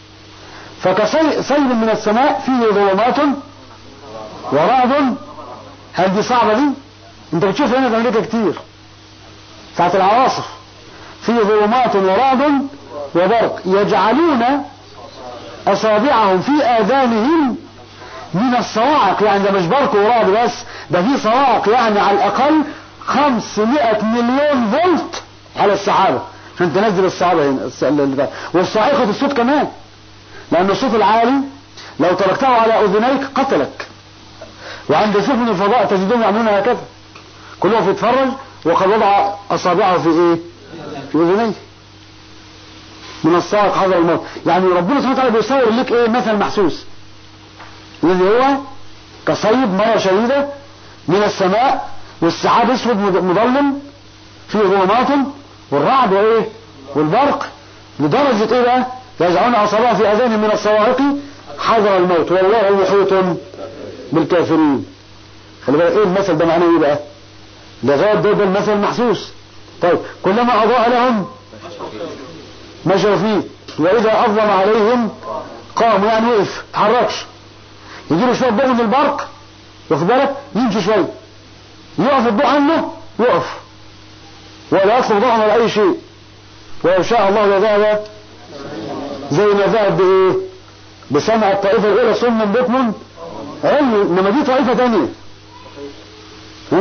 فكصيب من السماء فيه ظلمات ورعد هل دي صعبة دي انت بتشوف هنا في امريكا كتير ساعة العواصف فيه ظلمات ورعد وبرق يجعلون اصابعهم في اذانهم من الصواعق يعني ده مش برق ورعد بس ده في صواعق يعني على الاقل 500 مليون فولت على السحابة عشان تنزل الصعبة هنا الس- اللي ده. والصاعقة الصوت كمان لان الصوت العالي لو تركته على اذنيك قتلك وعند سفن الفضاء تجدهم يعملون هكذا كل واحد يتفرج وقد وضع اصابعه في ايه في اذنيه من الصاعق حذر الموت يعني ربنا سبحانه وتعالى بيصور لك ايه مثل محسوس الذي هو كصيب مرة شديدة من السماء والسحاب اسود مض- مظلم فيه ظلمات والرعد وايه والبرق لدرجة ايه بقى يجعلون اصابعهم في اذانهم من الصواعق حذر الموت والله محيط بالكافرين خلي بالك ايه المثل ده معناه ايه بقى ده غير ده, ده المثل المحسوس طيب كلما اضاء لهم مشوا فيه واذا اظلم عليهم قاموا يعني وقف تحركش يجي له شويه ضوء من البرق واخد بالك يمشي شويه يقف الضوء عنه يقف ولا يطلب ضوء ولا اي شيء ولو شاء الله لذهب زي ما ذهب بايه بسمع الطائفه الاولى صم بكم علم انما دي طائفه ثانيه ها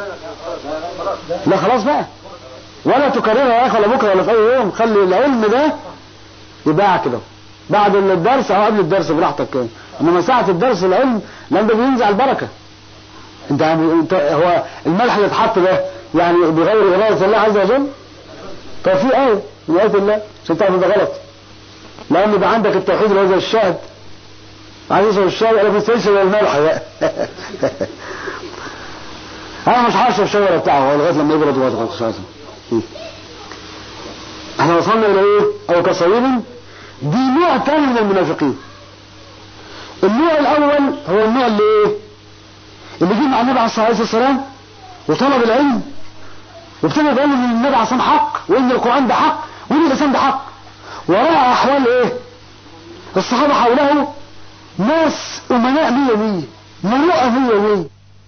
لا خلاص بقى ولا تكررها يا اخي ولا بكره ولا في اي يوم خلي العلم ده يباع كده بعد الدرس او قبل الدرس براحتك كده انما ساعه الدرس العلم لان ده بينزع البركه انت انت هو الملح اللي اتحط ده يعني بغير اراده الله عز وجل طب في ايه من ايات الله عشان تعرف ده غلط لان يبقى عندك التوحيد اللي هو زي الشهد عايز يشرب الشاي انا بيستنشق الملح بقى انا مش هشرب الشاي ولا بتاعه لغايه لما يبرد ويضغط مش عارف احنا وصلنا الى ايه او كصيب دي نوع تاني من المنافقين النوع الاول هو النوع اللي ايه اللي جه مع النبي عليه الصلاه والسلام وطلب العلم وابتدى يبين ان النبي عليه الصلاه حق وان القران ده حق وان الاسلام ده حق وراى احوال ايه الصحابه حوله ناس امناء مية مية مروءة مية مية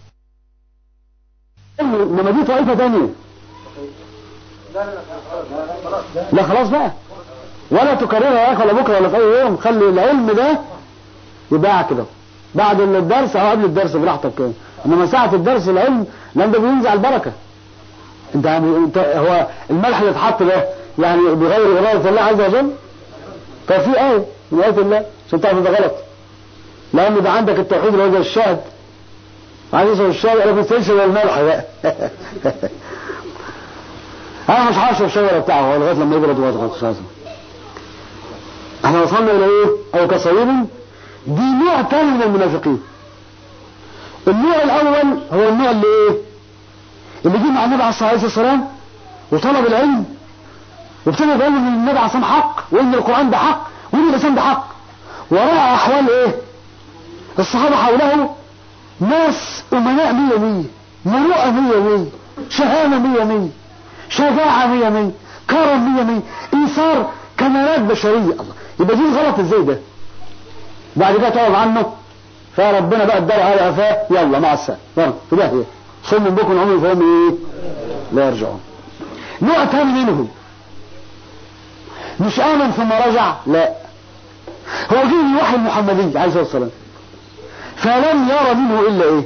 انما دي طائفة تانية لا خلاص بقى ولا تكررها يا اخي ولا بكره ولا في اي يوم خلي العلم ده يباع كده بعد الدرس او قبل الدرس براحتك كده انما ساعة الدرس العلم لان ده بينزع البركة انت يعني انت هو الملح اللي اتحط ده يعني بغير اراده الله عز وجل طب في ايه من ايات الله عشان تعرف ده غلط لان ده عندك التوحيد اللي هو زي الشهد عايز يشرب الشاي انا كنت ولا الملح بقى انا مش هشرب الشاي بتاعه لغايه لما يبرد ويضغط مش عايزه احنا وصلنا الى ايه او كصيب دي نوع تاني من المنافقين النوع الاول هو النوع اللي ايه اللي جه مع النبي عليه الصلاه والسلام وطلب العلم وابتدى يقول ان النبي عليه الصلاه حق وان القران ده حق وان الاسلام ده حق وراى احوال ايه الصحابه حوله ناس امناء مية مية مروءه مية مية شهامه مية مية شجاعه مية مية كرم مية مية ايثار كمالات بشريه الله يبقى دي غلط ازاي ده بعد كده تقعد عنه فربنا بقى اداله على قفاه يلا مع السلامه يلا في داهيه صم بكم عمري فهم ايه لا يرجعون نوع تاني منهم مش امن ثم رجع لا هو جه الوحي المحمدي عليه الصلاه والسلام فلم يرى منه الا ايه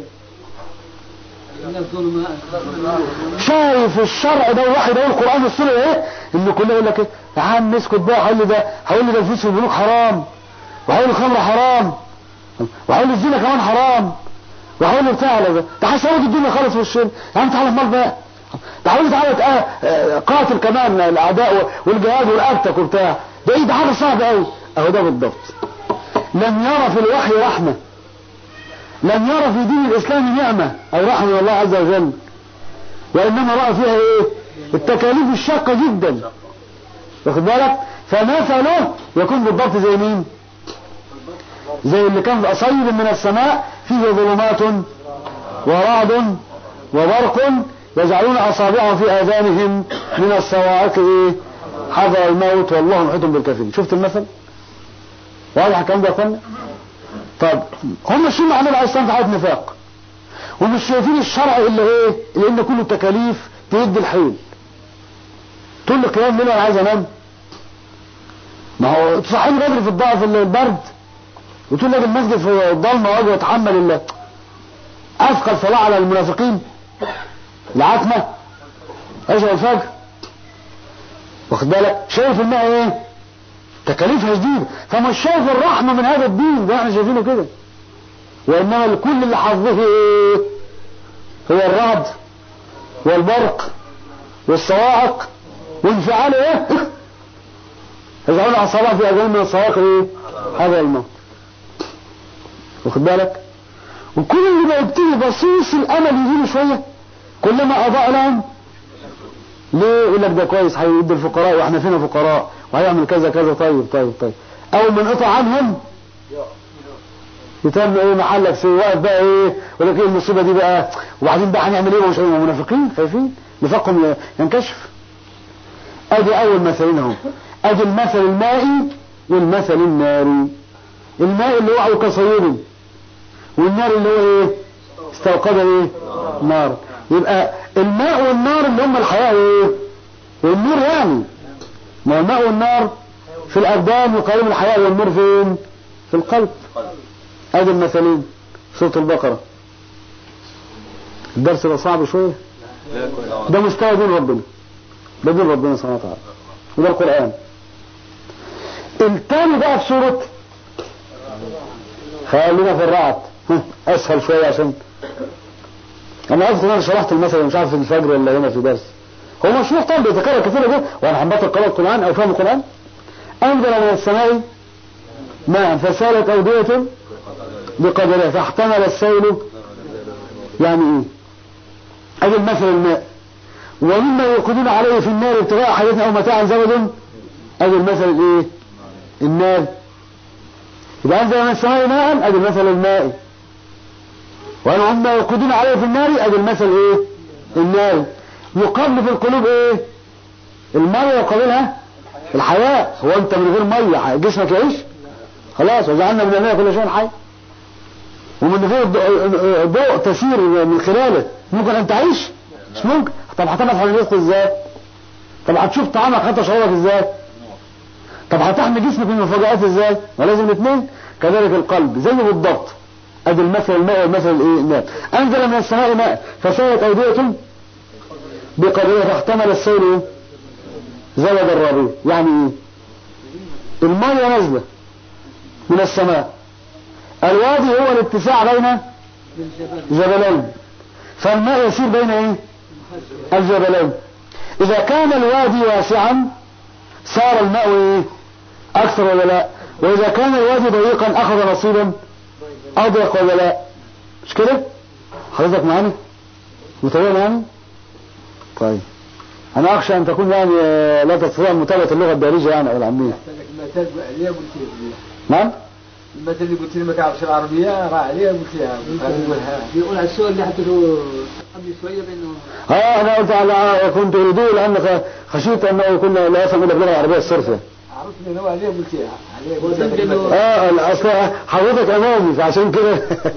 شايف الشرع ده الوحي ده والقران والسنه ايه ان كله يقول لك ايه يا عم اسكت بقى هقول لي ده هقول لي ده الفلوس في البنوك حرام وهقول لي الخمر حرام وهقول لي الزنا كمان حرام وهقول له بتاع ده ده هيسوي الدنيا خالص في الشرك يا عم تعالى امال بقى ده حاول تعالى قاتل كمان الاعداء والجهاد والابتك وبتاع ده ايه ده حاجه صعبه قوي اهو ده بالضبط لم يرى في الوحي رحمه لم يرى في دين الاسلام نعمه او رحمه من الله عز وجل وانما راى فيها ايه التكاليف الشاقه جدا واخد بالك فمثله يكون بالضبط زي مين زي اللي كان في صيب من السماء فيه ظلمات ورعد وبرق يجعلون اصابعهم في اذانهم من الصواعق ايه حذر الموت والله محيط بالكافرين شفت المثل واضح الكلام ده يا اخوانا طب هم ماشيين مع النبي عليه الصلاه والسلام في حاله نفاق ومش شايفين الشرع الا ايه لان كله تكاليف تيد الحيل تقول لي قيام ليل انا عايز انام ما هو تصحيني بدري في الضعف في البرد وتقول لك المسجد في الضلمه واجي واتحمل الله اثقل صلاه على المنافقين العتمه عشاء الفجر واخد بالك شايف انها ايه تكاليفها شديده فمش شايف الرحمه من هذا الدين ده احنا شايفينه كده وانما الكل اللي حظه ايه هو الرعد والبرق والصواعق وانفعال ايه يجعلون اصابع في اجل من الصواعق ايه هذا الموت واخد بالك وكل اللي بقى يبتدي بصيص الامل يجيله شويه كلما اضاء لهم ليه يقول لك ده كويس هيدي الفقراء واحنا فينا فقراء وهيعمل كذا كذا طيب طيب طيب اول ما انقطع عنهم يتم ايه محلك سي واقف بقى ايه يقول لك ايه المصيبه دي بقى وبعدين بقى هنعمل ايه ومش منافقين خايفين نفاقهم ينكشف ادي اول مثلين اهو ادي المثل المائي والمثل الناري الماء اللي هو كصيب والنار اللي هو ايه استوقد ايه نار يبقى الماء والنار اللي هم الحياة ايه والنور يعني ما الماء والنار في الابدان وقريب الحياة والنور فين في القلب ادي المثلين سورة البقرة الدرس ده صعب شوية ده مستوى دين ربنا ده دين ربنا سبحانه وتعالى وده القرآن التاني بقى في سورة خلينا في الرعد اسهل شوية عشان انا عرفت ان انا شرحت المثل مش عارف في الفجر ولا هنا في درس هو مشروع طبعا بيتكرر كثير جدا وانا هنبطل قراءة القرآن او فهم القرآن انزل من السماء ماء فسالت اودية بقدرها فاحتمل السيل يعني ايه ادي المثل الماء ومما يوقدون عليه في النار ابتغاء حديث او متاع زبد ادي المثل الايه النار يبقى انزل من السماء ماء ادي المثل المائي وهم يوقدون عليه في النار ادي المثل ايه النار يقابل في القلوب ايه المية يقابلها الحياة هو انت من غير مية جسمك يعيش خلاص وجعلنا من الماء كل شيء حي ومن غير ضوء تسير من خلاله ممكن ان تعيش مش ممكن طب هتبحث عن الرزق ازاي طب هتشوف طعامك حتى شعورك ازاي طب هتحمي جسمك من المفاجآت ازاي ولازم الاثنين كذلك القلب زي بالضبط ادي المثل الماء والمثل الايه الماء انزل من السماء ماء فسالت اودية بقدرها فاحتمل السيل زبد الربيع يعني ايه المية نازلة من السماء الوادي هو الاتساع بين جبلين فالماء يسير بين ايه الجبلين اذا كان الوادي واسعا صار الماء ايه اكثر ولا لا واذا كان الوادي ضيقا اخذ نصيبا اضيق ولا لا مش كده حضرتك معاني متابع معاني طيب انا اخشى ان تكون يعني آه، لا تستطيع متابعه اللغه الدارجه يعني او العاميه المثل ليه قلت لي نعم المثل اللي قلت لي ما تعرفش العربية راح عليه قلت لها قولها بيقول على السؤال اللي حدثه قبل شويه بانه اه انا قلت على كنت اريدوه لان خشيت انه يكون لا يفهم الا باللغه العربيه الصرفه عرفت انه عليه قلت لها عليه قلت وظن لها إنه- اه اصل حضرتك امامي فعشان كده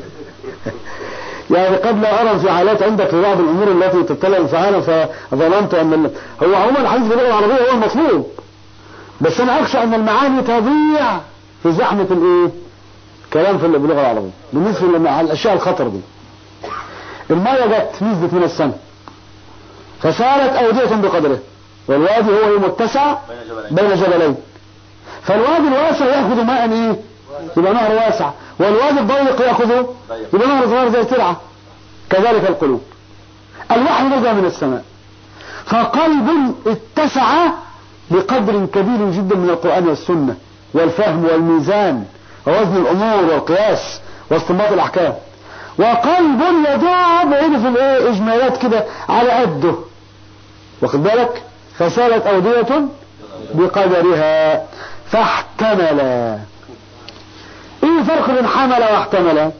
يعني قد لا ارى انفعالات عندك في بعض الامور التي تطلع انفعالا فظننت ان ال- هو عموما الحديث باللغه العربيه هو المطلوب بس انا اخشى ان المعاني تضيع في زحمه الايه كلام في باللغه العربيه بالنسبه للاشياء الخطر دي الميه جت نزلت من السماء فصارت اوديه بقدره والوادي هو متسع بين جبلين فالوادي الواسع ياخذ ماء ايه يبقى نهر واسع والوادي الضيق ياخذه يبقى نهر صغير زي ترعه كذلك القلوب الوحي نزل من السماء فقلب اتسع بقدر كبير جدا من القرآن والسنة والفهم والميزان ووزن الأمور والقياس واستنباط الأحكام وقلب يدوب عينه في الايه اجمالات كده على قده واخد بالك فسالت أودية بقدرها فاحتمل ايه الفرق بين حمل واحتمل اخذنا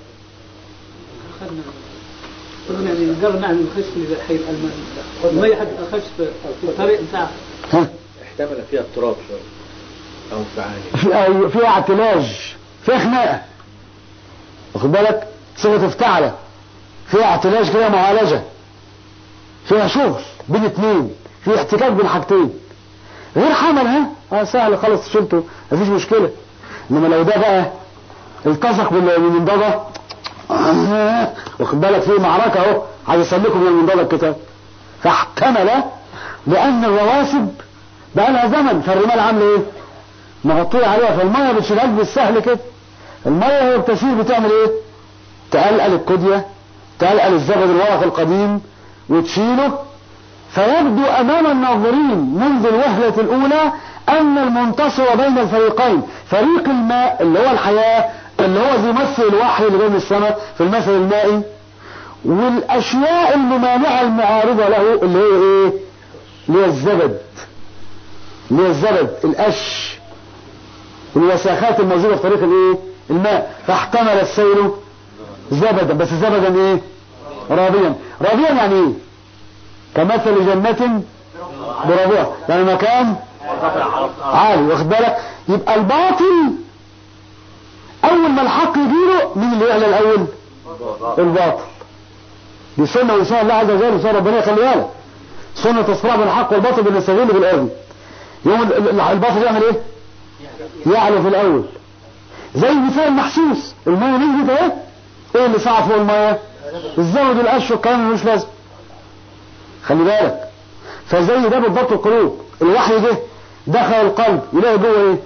قلنا يعني نقدر نعمل الخشب اللي حي الماء المية حق الخشب في الطريق بتاع ها احتمل فيها التراب شوية أو انفعالي في فيها اعتلاج فيها خناقه واخد بالك صيغه افتعله فيها اعتلاج كده معالجه فيها شغل بين اتنين في احتكاك بين حاجتين غير حمل ها اه سهل خالص شلته مفيش مشكله انما لو ده بقى التصق بال- بالمنضده آه، واخد بالك في معركه اهو عايز يسلكوا من المنضده الكتاب فاحتمل لان الرواسب بقى لها زمن فالرمال عامله ايه؟ مغطية عليها فالمية بتشيلهاش بالسهل كده المية وهي بتسير بتعمل ايه تقلقل الكدية تقلقل الزبد الورق القديم وتشيله فيبدو امام الناظرين منذ الوهلة الاولى ان المنتصر بين الفريقين فريق الماء اللي هو الحياة اللي هو زي مثل الوحي اللي جاي من السماء في المثل المائي والاشياء الممانعة المعارضة له اللي هي ايه اللي هي الزبد اللي هي الزبد القش والوساخات الموجودة في طريق الايه الماء فاحتمل السيل زبدا بس زبدا ايه رابيا رابيا يعني ايه كمثل جنة بربيع يعني مكان عالي واخد بالك يبقى الباطل اول ما الحق يجيله مين اللي يعلى الاول الباطل دي سنة وإنسان الله عز وجل وسنة ربنا يخلي بالك سنة تصراع بين الحق والباطل بنستغله في الأرض يوم ال- ال- الباطل يعمل ايه يعلو في الاول زي المثال المحسوس المية نزلت اهي ايه اللي صعد فوق المية الزود القش والكلام اللي مش لازم خلي بالك فزي ده بالضبط القلوب الوحي جه دخل القلب يلاقي جوه ايه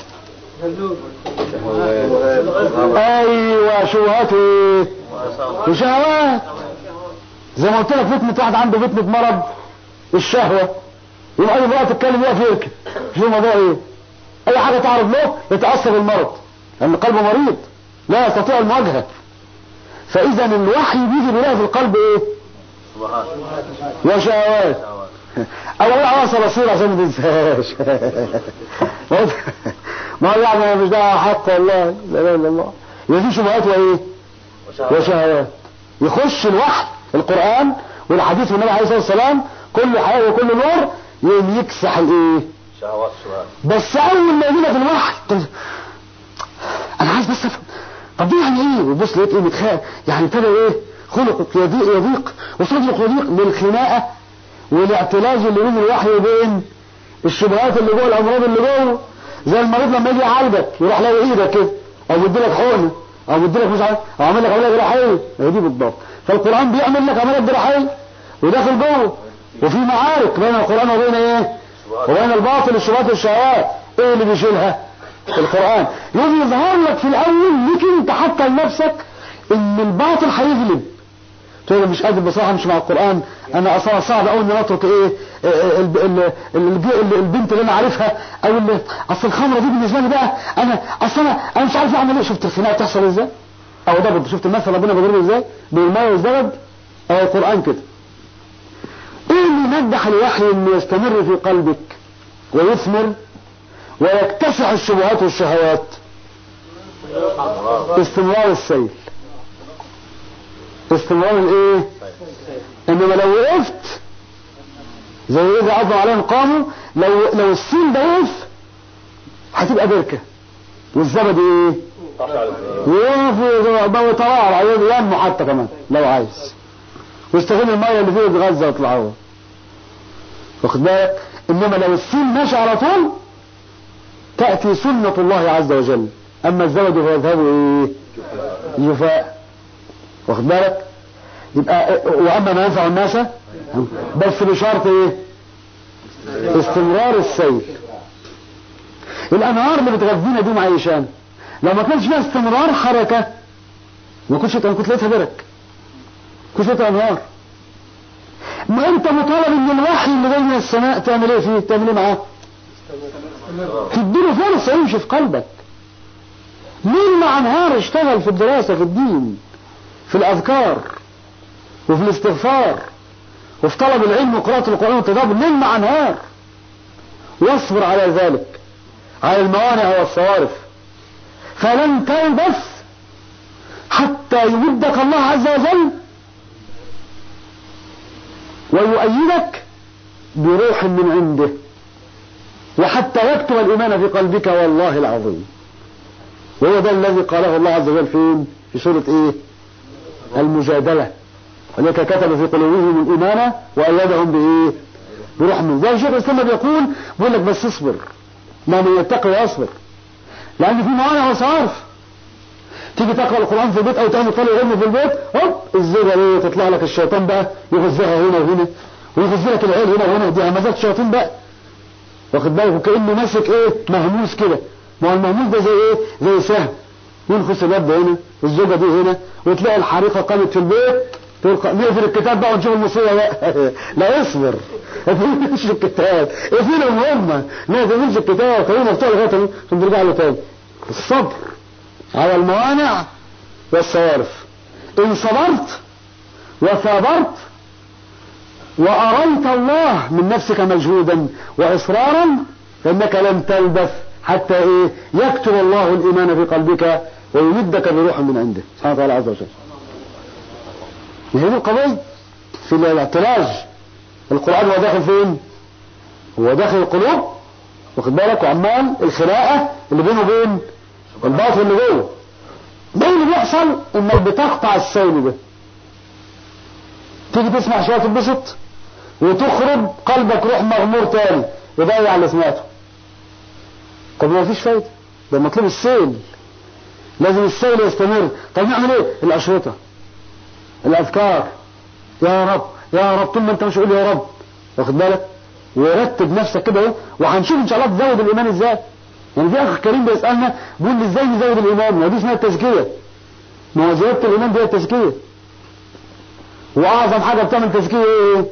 ايوه شبهات وايه وشهوات زي ما قلت لك فتنة واحد عنده فتنة مرض الشهوة يبقى اي امرأة تتكلم يقف يركن شوف الموضوع ايه اي حاجة تعرض له يتأثر بالمرض لان قلبه مريض لا يستطيع المواجهة فاذا الوحي بيجي بيلاقي في القلب ايه وشهوات او لا وصل صير عشان ما تنساش ما هو يعني مش ده حق والله لا اله الا الله يبقى في شبهات وايه وشهوات يخش الوحي القرآن والحديث والنبي عليه الصلاة والسلام كل حياة وكل نور يقوم يكسح الايه شهوات شهوات بس اول ما يجينا في الوحي طب انا عايز بس افهم طب دي يعني ايه وبص لقيت ايه متخيل يعني ابتدى ايه خلقك يضيق يضيق وصدرك يضيق من الخناقه والاعتلاج اللي بين الوحي وبين الشبهات اللي جوه الامراض اللي جوه زي المريض لما يجي يعالجك يروح لاقي ايدك كده او يديلك حقنه او يديلك مش عارف او عامل لك عمليه جراحيه هي دي بالضبط فالقران بيعمل لك عمليه جراحيه وداخل جوه وفي معارك بين القرآن وبين ايه وبين الباطل الشبهات والشهوات ايه اللي بيشيلها القرآن يجي يظهر لك في الاول ليك انت حتى لنفسك ان الباطل هيغلب تقول مش قادر بصراحه مش مع القران انا اصلا صعب قوي ان اترك ايه ال- ال- ال- ال- البنت اللي انا عارفها او ال- اصل الخمره دي بالنسبه لي بقى انا اصل انا انا مش عارف اعمل ايه شفت الخناقه بتحصل ازاي او ده برضه شفت المثل ربنا بيضربه ازاي بالماء والزبد او القران كده ايه اللي ينجح الوحي انه يستمر في قلبك ويثمر ويتسع الشبهات والشهوات استمرار السيل استمرار الايه انما لو وقفت زي اذا عضوا عليهم قاموا لو لو السيل ده وقف هتبقى بركه والزبد ايه يقف ويترعرع ينمو حتى كمان لو عايز ويستغل الميه اللي فيه يتغذى ويطلع هو واخد بالك انما لو السيل ماشي على طول تأتي سنة الله عز وجل اما الزبد فيذهب ايه جفاء واخد بالك يبقى واما ما ينفع الناس بس بشرط ايه استمرار السيل الانهار اللي بتغذينا دي معيشان لو ما كانش فيها استمرار حركه ما كنتش انا كنت لقيتها برك كنت لقيتها انهار ما انت مطالب ان الوحي اللي جاي من السماء تعمل ايه فيه تعمل ايه معاه تديله فرصه يمشي في قلبك مين مع انهار اشتغل في الدراسه في الدين في الاذكار وفي الاستغفار وفي طلب العلم وقراءة القرآن والتدبر من مع انهار واصبر على ذلك على الموانع والصوارف فلن تلبث حتى يمدك الله عز وجل ويؤيدك بروح من عنده وحتى يكتب الإيمان في قلبك والله العظيم وهو ده الذي قاله الله عز وجل فين في سورة ايه المجادلة ولذلك كتب في قلوبهم الإيمان وأيدهم بإيه بروح من زي شيخ الإسلام بيقول بيقول لك بس اصبر ما من يتقي ويصبر لأن في موانع وصارف تيجي تقرأ القرآن في البيت أو تعمل طالب علم في البيت هوب الزوجة دي تطلع لك الشيطان بقى يغزها هنا وهنا ويغز لك العيل هنا وهنا دي همزات شياطين بقى واخد بالك وكأنه ماسك ايه مهموس كده ما هو المهموس ده زي ايه زي سهم ينخس الواد ده هنا والزوجة دي هنا وتلاقي الحريقة قامت في البيت تقول نقفل الكتاب بقى ونشوف المصيبة بقى لا اصبر ما تقفلش الكتاب اقفلهم هم لا تقفلش الكتاب خلينا مفتوح لغاية ثم ترجع له تاني الصبر على الموانع والصوارف ان صبرت وثابرت وأريت الله من نفسك مجهودا وإصرارا فإنك لن تلبث حتى إيه يكتب الله الإيمان في قلبك ويمدك بروح من عنده سبحانه وتعالى عز وجل هذه القضية في الاعتلاج القرآن هو داخل فين هو داخل القلوب واخد بالك وعمال الخناقة اللي بينه وبين الباطل اللي جوه ده اللي بيحصل انك بتقطع السيل ده تيجي تسمع شوية تتبسط وتخرج قلبك روح مغمور تاني يضيع اللي سمعته طب ما فيش فايدة ده مطلوب السيل لازم السيل يستمر طب نعمل ايه الاشرطة الاذكار يا رب يا رب طول ما انت مش قول يا رب واخد بالك ورتب نفسك كده اهو وهنشوف ان شاء الله تزود الايمان ازاي يعني في اخ كريم بيسالنا بيقول لي ازاي نزود الايمان ما دي اسمها التزكيه ما هو زياده الايمان دي التزكيه واعظم حاجه بتعمل تزكيه ايه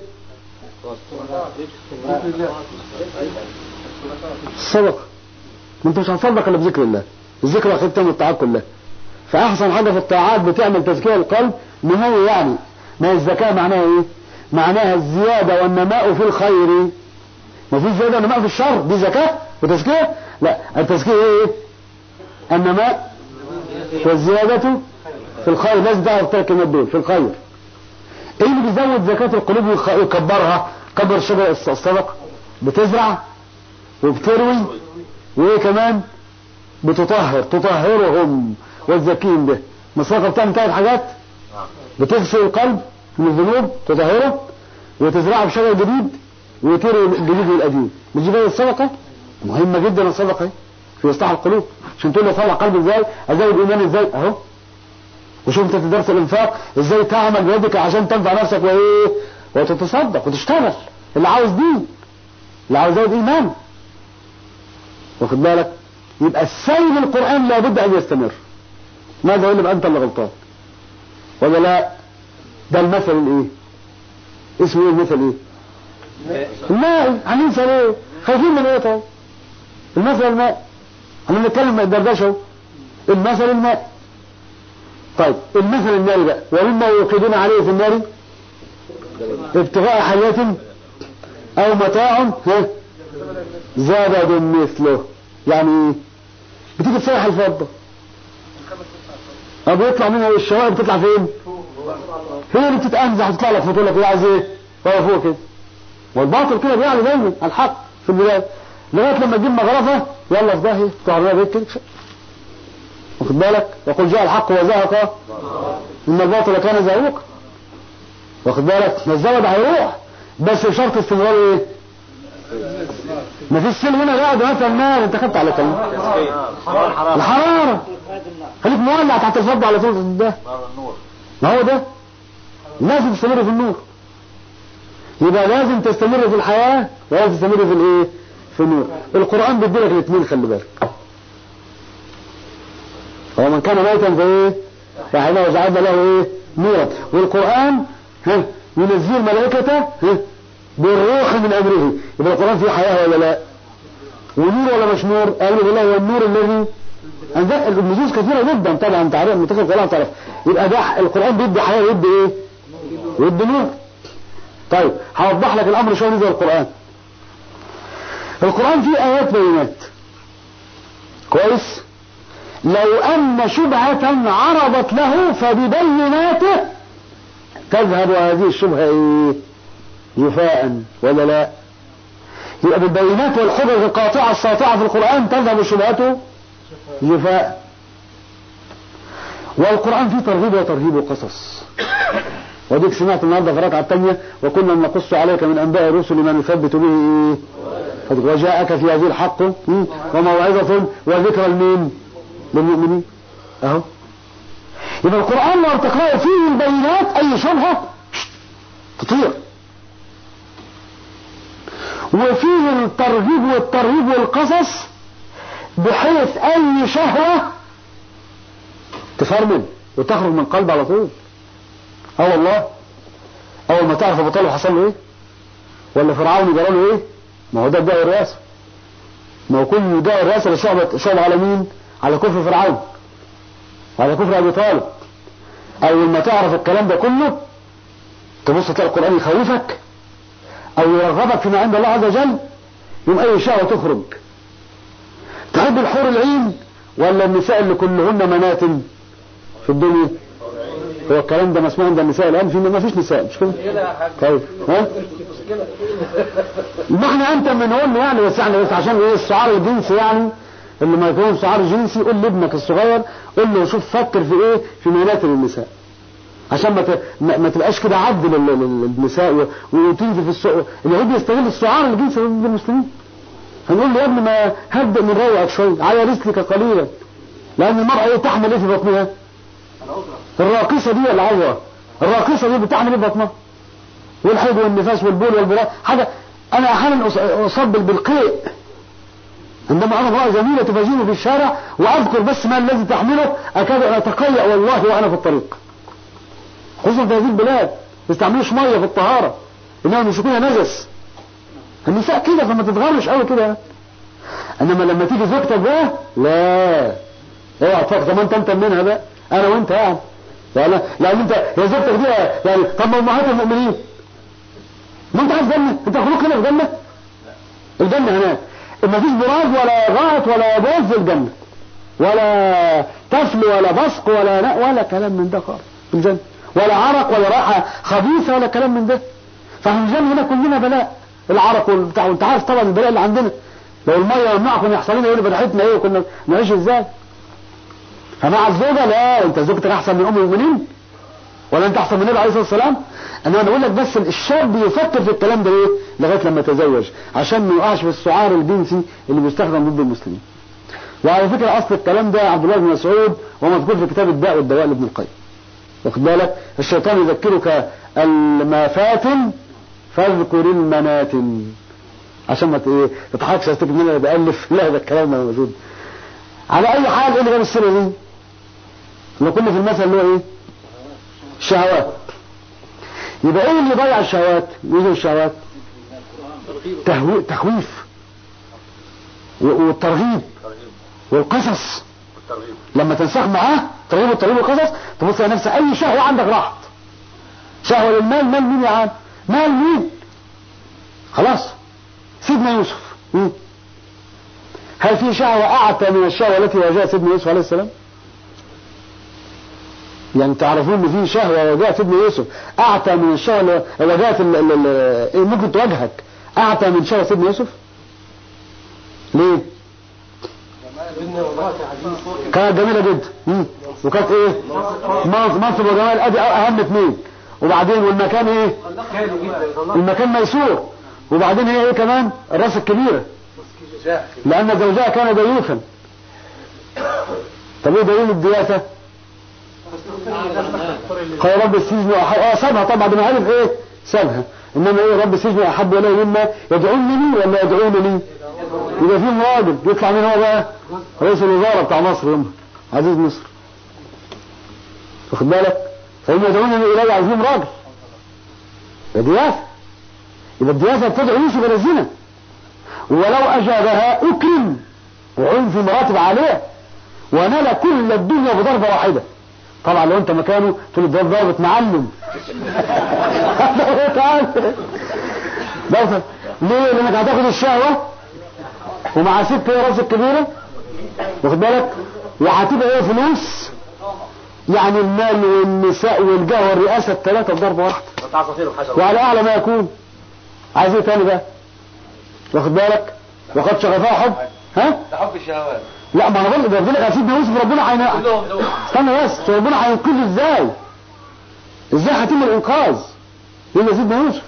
الصدقه ما انت مش هتصدق الا بذكر الله الذكر اخير تعمل الطاعات كلها فاحسن حاجه في الطاعات بتعمل تزكيه القلب نمو يعني ما هي الزكاه معناها ايه معناها الزياده والنماء في الخير ما فيش زياده ونماء في الشر دي زكاه وتزكيه لا التزكيه ايه النماء والزياده في الخير لازم تعرف الثلاث كلمات دول في الخير ايه اللي بيزود زكاة القلوب ويكبرها كبر شجر الصدقة بتزرع وبتروي وايه كمان بتطهر تطهرهم والزكين ده الصدقة بتعمل ثلاث حاجات بتغسل القلب من الذنوب تطهره وتزرعه بشجر جديد وتروي الجديد والقديم مش دي الصدقة مهمة جدا الصدقة في إصلاح القلوب عشان تقول لي اصلح قلبي ازاي ازود ايماني ازاي اهو وشوف انت في درس الانفاق ازاي تعمل بيدك عشان تنفع نفسك وايه وتتصدق وتشتغل اللي عاوز دين اللي عاوز يزود ايمان واخد بالك يبقى السيد القرآن لابد ان يستمر ماذا يقول يبقى انت اللي غلطان ولا لا ده المثل الايه اسمه ايه المثل ايه الماء هننسى ليه خايفين من ايه طيب المثل الماء احنا بنتكلم الدردشه اهو المثل الماء طيب المثل الناري بقى ومما يوقدون عليه في النار ابتغاء حياة او متاع ها زبد مثله يعني ايه بتيجي تصلح الفضة اه بيطلع منها الشوائب بتطلع فين هي اللي بتتأنزح وتطلع لك فتقول لك ايه عايز ايه هو فوق كده والباطل كده بيعلى دايما على الحق في البداية لغاية لما تجيب مغرفة يلا في داهية تعرضها بيت كده واخد بالك يقول جاء الحق وزهق ان الباطل كان زهوقا واخد بالك ما الزبد هيروح بس بشرط استمرار ايه ما فيش سلم هنا قاعد مثلا نار انت خدت على كلمه الحراره خليك مولع تحت الفضة على طول ده ما هو ده لازم تستمر في النور يبقى لازم تستمر في الحياة ولازم تستمر في الايه في النور القرآن بيدي لك الاثنين خلي بالك هو من كان ميتا فايه فحينه وجعلنا له ايه نورا والقرآن ها ينزل الملائكة ها بالروح من امره يبقى القرآن فيه حياة ولا لا ونور ولا مش نور قالوا بالله هو النور الذي أنزل النصوص كثيرة جدا طبعا انت عارف متفق القرآن تعرف يبقى ده القرآن بيدي حياة ويدي ايه ويدي نور طيب هوضح لك الامر شو نزل القرآن القرآن فيه ايات بينات كويس لو ان شبهة عرضت له فببيناته تذهب هذه الشبهة ايه جفاء ولا لا يبقى بالبينات والحجج القاطعة الساطعة في القرآن تذهب شبهته جفاء والقرآن فيه ترغيب وترهيب وقصص وديك سمعت النهارده في الركعه الثانيه وكنا نقص عليك من انباء الرسل ما نثبت به ايه وجاءك في هذه الحق وموعظه وذكرى لمين للمؤمنين اهو يبقى القران لو تقراه فيه البينات اي شبهه تطير وفيه الترغيب والترهيب والقصص بحيث اي شهوه تفرمل وتخرج من قلب على طول اه والله اول ما تعرف ابو طالب حصل له ايه ولا فرعون جرى له ايه ما هو ده ادعاء الرئاسه ما هو كل ادعاء الرئاسه لشعب شعب على مين على كفر فرعون وعلى كفر ابي طالب اول ما تعرف الكلام ده كله تبص تلاقي القران يخوفك او يرغبك فيما عند الله عز وجل يوم اي شهوه تخرج تحب الحور العين ولا النساء اللي كلهن منات في الدنيا هو الكلام ده مسموع عند النساء الان في ما فيش نساء مش كده طيب ها ما احنا انت من نقول يعني بس يعني بس عشان ايه الشعار الجنسي يعني اللي ما يكون شعار جنسي قول لابنك الصغير قول له شوف فكر في ايه في ميلات النساء عشان ما ت... ما, ما تبقاش كده عبد لل... للنساء و... وتنزل في السوق اليهود يستغل الشعار الجنسي ضد المسلمين هنقول له يا ابني ما هدئ من روعك شويه على رسلك قليلا لان المرأة ايه تحمل ايه في بطنها الراقصة دي العورة الراقصة دي بتعمل ايه بطنها والحيض والنفاس والبول والبراء حاجة انا احيانا اصاب بالقيء عندما ارى امرأة جميلة تفاجئني في الشارع واذكر بس ما الذي تحمله اكاد ان اتقيأ والله وانا في الطريق خصوصا في هذه البلاد ما يستعملوش ميه في الطهارة انهم يمسكونها نجس النساء كده فما تتغرش قوي كده انما لما تيجي زوجتك بقى لا اوعى تفكر طب انت انت منها بقى انا وانت يعني يعني لان انت هي زوجتك دي يعني طب ما امهات المؤمنين ما انت عايز جنه انت خلوك هنا في جنه الجنه هناك ما فيش براج ولا غائط ولا بول في الجنه ولا طفل ولا بصق ولا لا ولا كلام من ده خالص في الجنه ولا عرق ولا رائحه خبيثه ولا كلام من ده فاحنا الجنه هنا كلنا بلاء العرق والبتاع وانت عارف طبعا البلاء اللي عندنا لو الميه يمنعكم كنا يحصل لنا ايه فرحتنا ايه وكنا نعيش ازاي فمع الزوجة لا انت زوجتك احسن من ام المؤمنين ولا انت احسن من النبي عليه الصلاة والسلام انا بقول لك بس الشاب يفكر في الكلام ده ايه لغاية لما يتزوج عشان ما يقعش في السعار الجنسي اللي بيستخدم ضد المسلمين وعلى فكرة اصل الكلام ده عبد الله بن مسعود ومذكور في كتاب الداء والدواء لابن القيم واخد بالك الشيطان يذكرك ما فات فاذكر المناتن عشان ما ت- ايه تضحكش تفتكر ان انا بألف لا ده الكلام ده موجود على اي حال ايه اللي جاب السيره دي؟ احنا كنا في المثل اللي هو ايه؟ الشهوات يبقى ايه اللي ضيع الشهوات؟ يوجد الشهوات تهوي... تخويف و- والترغيب والقصص لما تنسخ معاه ترغيب والترغيب والقصص تبص على نفسك اي شهوه عندك راحت شهوه للمال مال مين يا عم؟ مال مين؟ خلاص سيدنا يوسف مم. هل في شهوة أعتى من الشهوة التي واجهها سيدنا يوسف عليه السلام؟ يعني تعرفون ان في شهوة واجهت سيدنا يوسف أعتى من الشهوة اللي واجهت ال- ال- ال- إيه ممكن تواجهك أعتى من شهوة سيدنا يوسف؟ ليه؟ كانت جميلة جدا مم. وكانت ايه؟ منصب منصب وجمال ادي اهم اثنين وبعدين والمكان ايه؟ المكان ميسور وبعدين هي ايه كمان؟ الراس الكبيرة لأن زوجها كان ضيوفا طب ايه دليل الدياسة؟ قال رب السجن أحب اه سابها طبعا بعد ما عرف ايه؟ سابها انما ايه رب السجن احب الي مما يدعونني ولا يدعونني؟ يبقى فيهم راجل يطلع مين هو بقى؟ رئيس الوزراء بتاع مصر يوم عزيز مصر واخد بالك؟ فهم يدعونني الي عايزين راجل ده دياسة يبقى الدياسة بتدعو يوسف الى الزنا ولو أجابها أكرم وعين في مراتب عالية ونال كل الدنيا بضربة واحدة طبعا لو انت مكانه تقول ده ضربة معلم تعال ضربة ليه لانك هتاخد الشهوة ومع ست هي راس الكبيرة واخد بالك وهتبقى ايه فلوس يعني المال والنساء والجاه والرئاسة الثلاثة بضربة واحدة عصافير وحشرة وعلى اعلى ما يكون عايز ايه تاني بقى واخد بالك وقد شغفها حب ها ده حب الشهوات لا ما انا بقول ده ربنا سيدنا يوسف ربنا هين كلهم دول استنى بس ربنا هينقذه ازاي ازاي هيتم الانقاذ يبقى سيدنا يوسف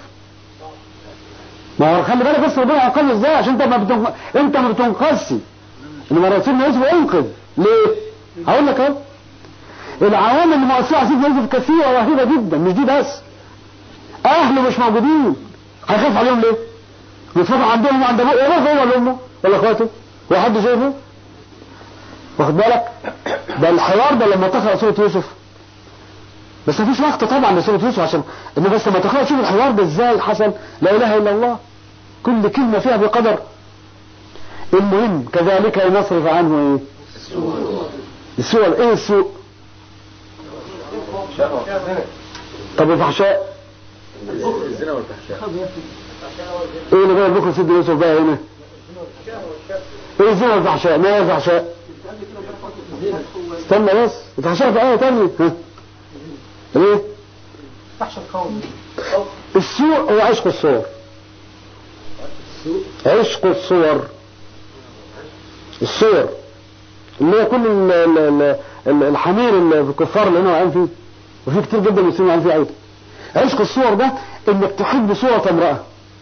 ما هو خلي بالك بس ربنا هينقذه ازاي عشان انت ما بتنق... انت ما بتنقذش انما سيدنا يوسف انقذ ليه هقول لك اهو العوامل اللي مؤثره على سيدنا يوسف كثيره ورهيبه جدا مش دي بس اهله مش موجودين هيخاف عليهم ليه يتفرج عندهم وعند ابوه ولا هو ولا امه ولا اخواته هو حد شايفه واخد بالك ده الحوار ده لما تقرا سوره يوسف بس مفيش وقت طبعا لسوره يوسف عشان ان بس لما تقرا تشوف الحوار ده ازاي حصل لا اله الا الله كل كلمه فيها بقدر المهم كذلك لنصرف عنه ايه السوء ايه السوء طب الفحشاء الزنا والفحشاء ايه اللي جاي بكره سيدنا يوسف بقى هنا ايه الزنا والفحشاء ما هي الفحشاء استنى بس الفحشاء في ايه تانية ها ايه السوء هو عشق الصور عشق الصور الصور اللي هي كل ال- ال- ال- ال- الحمير اللي في الكفار اللي هنا واقعين فيه وفي كتير جدا مسلمين واقعين فيه ايضا عشق الصور ده انك تحب صورة امرأة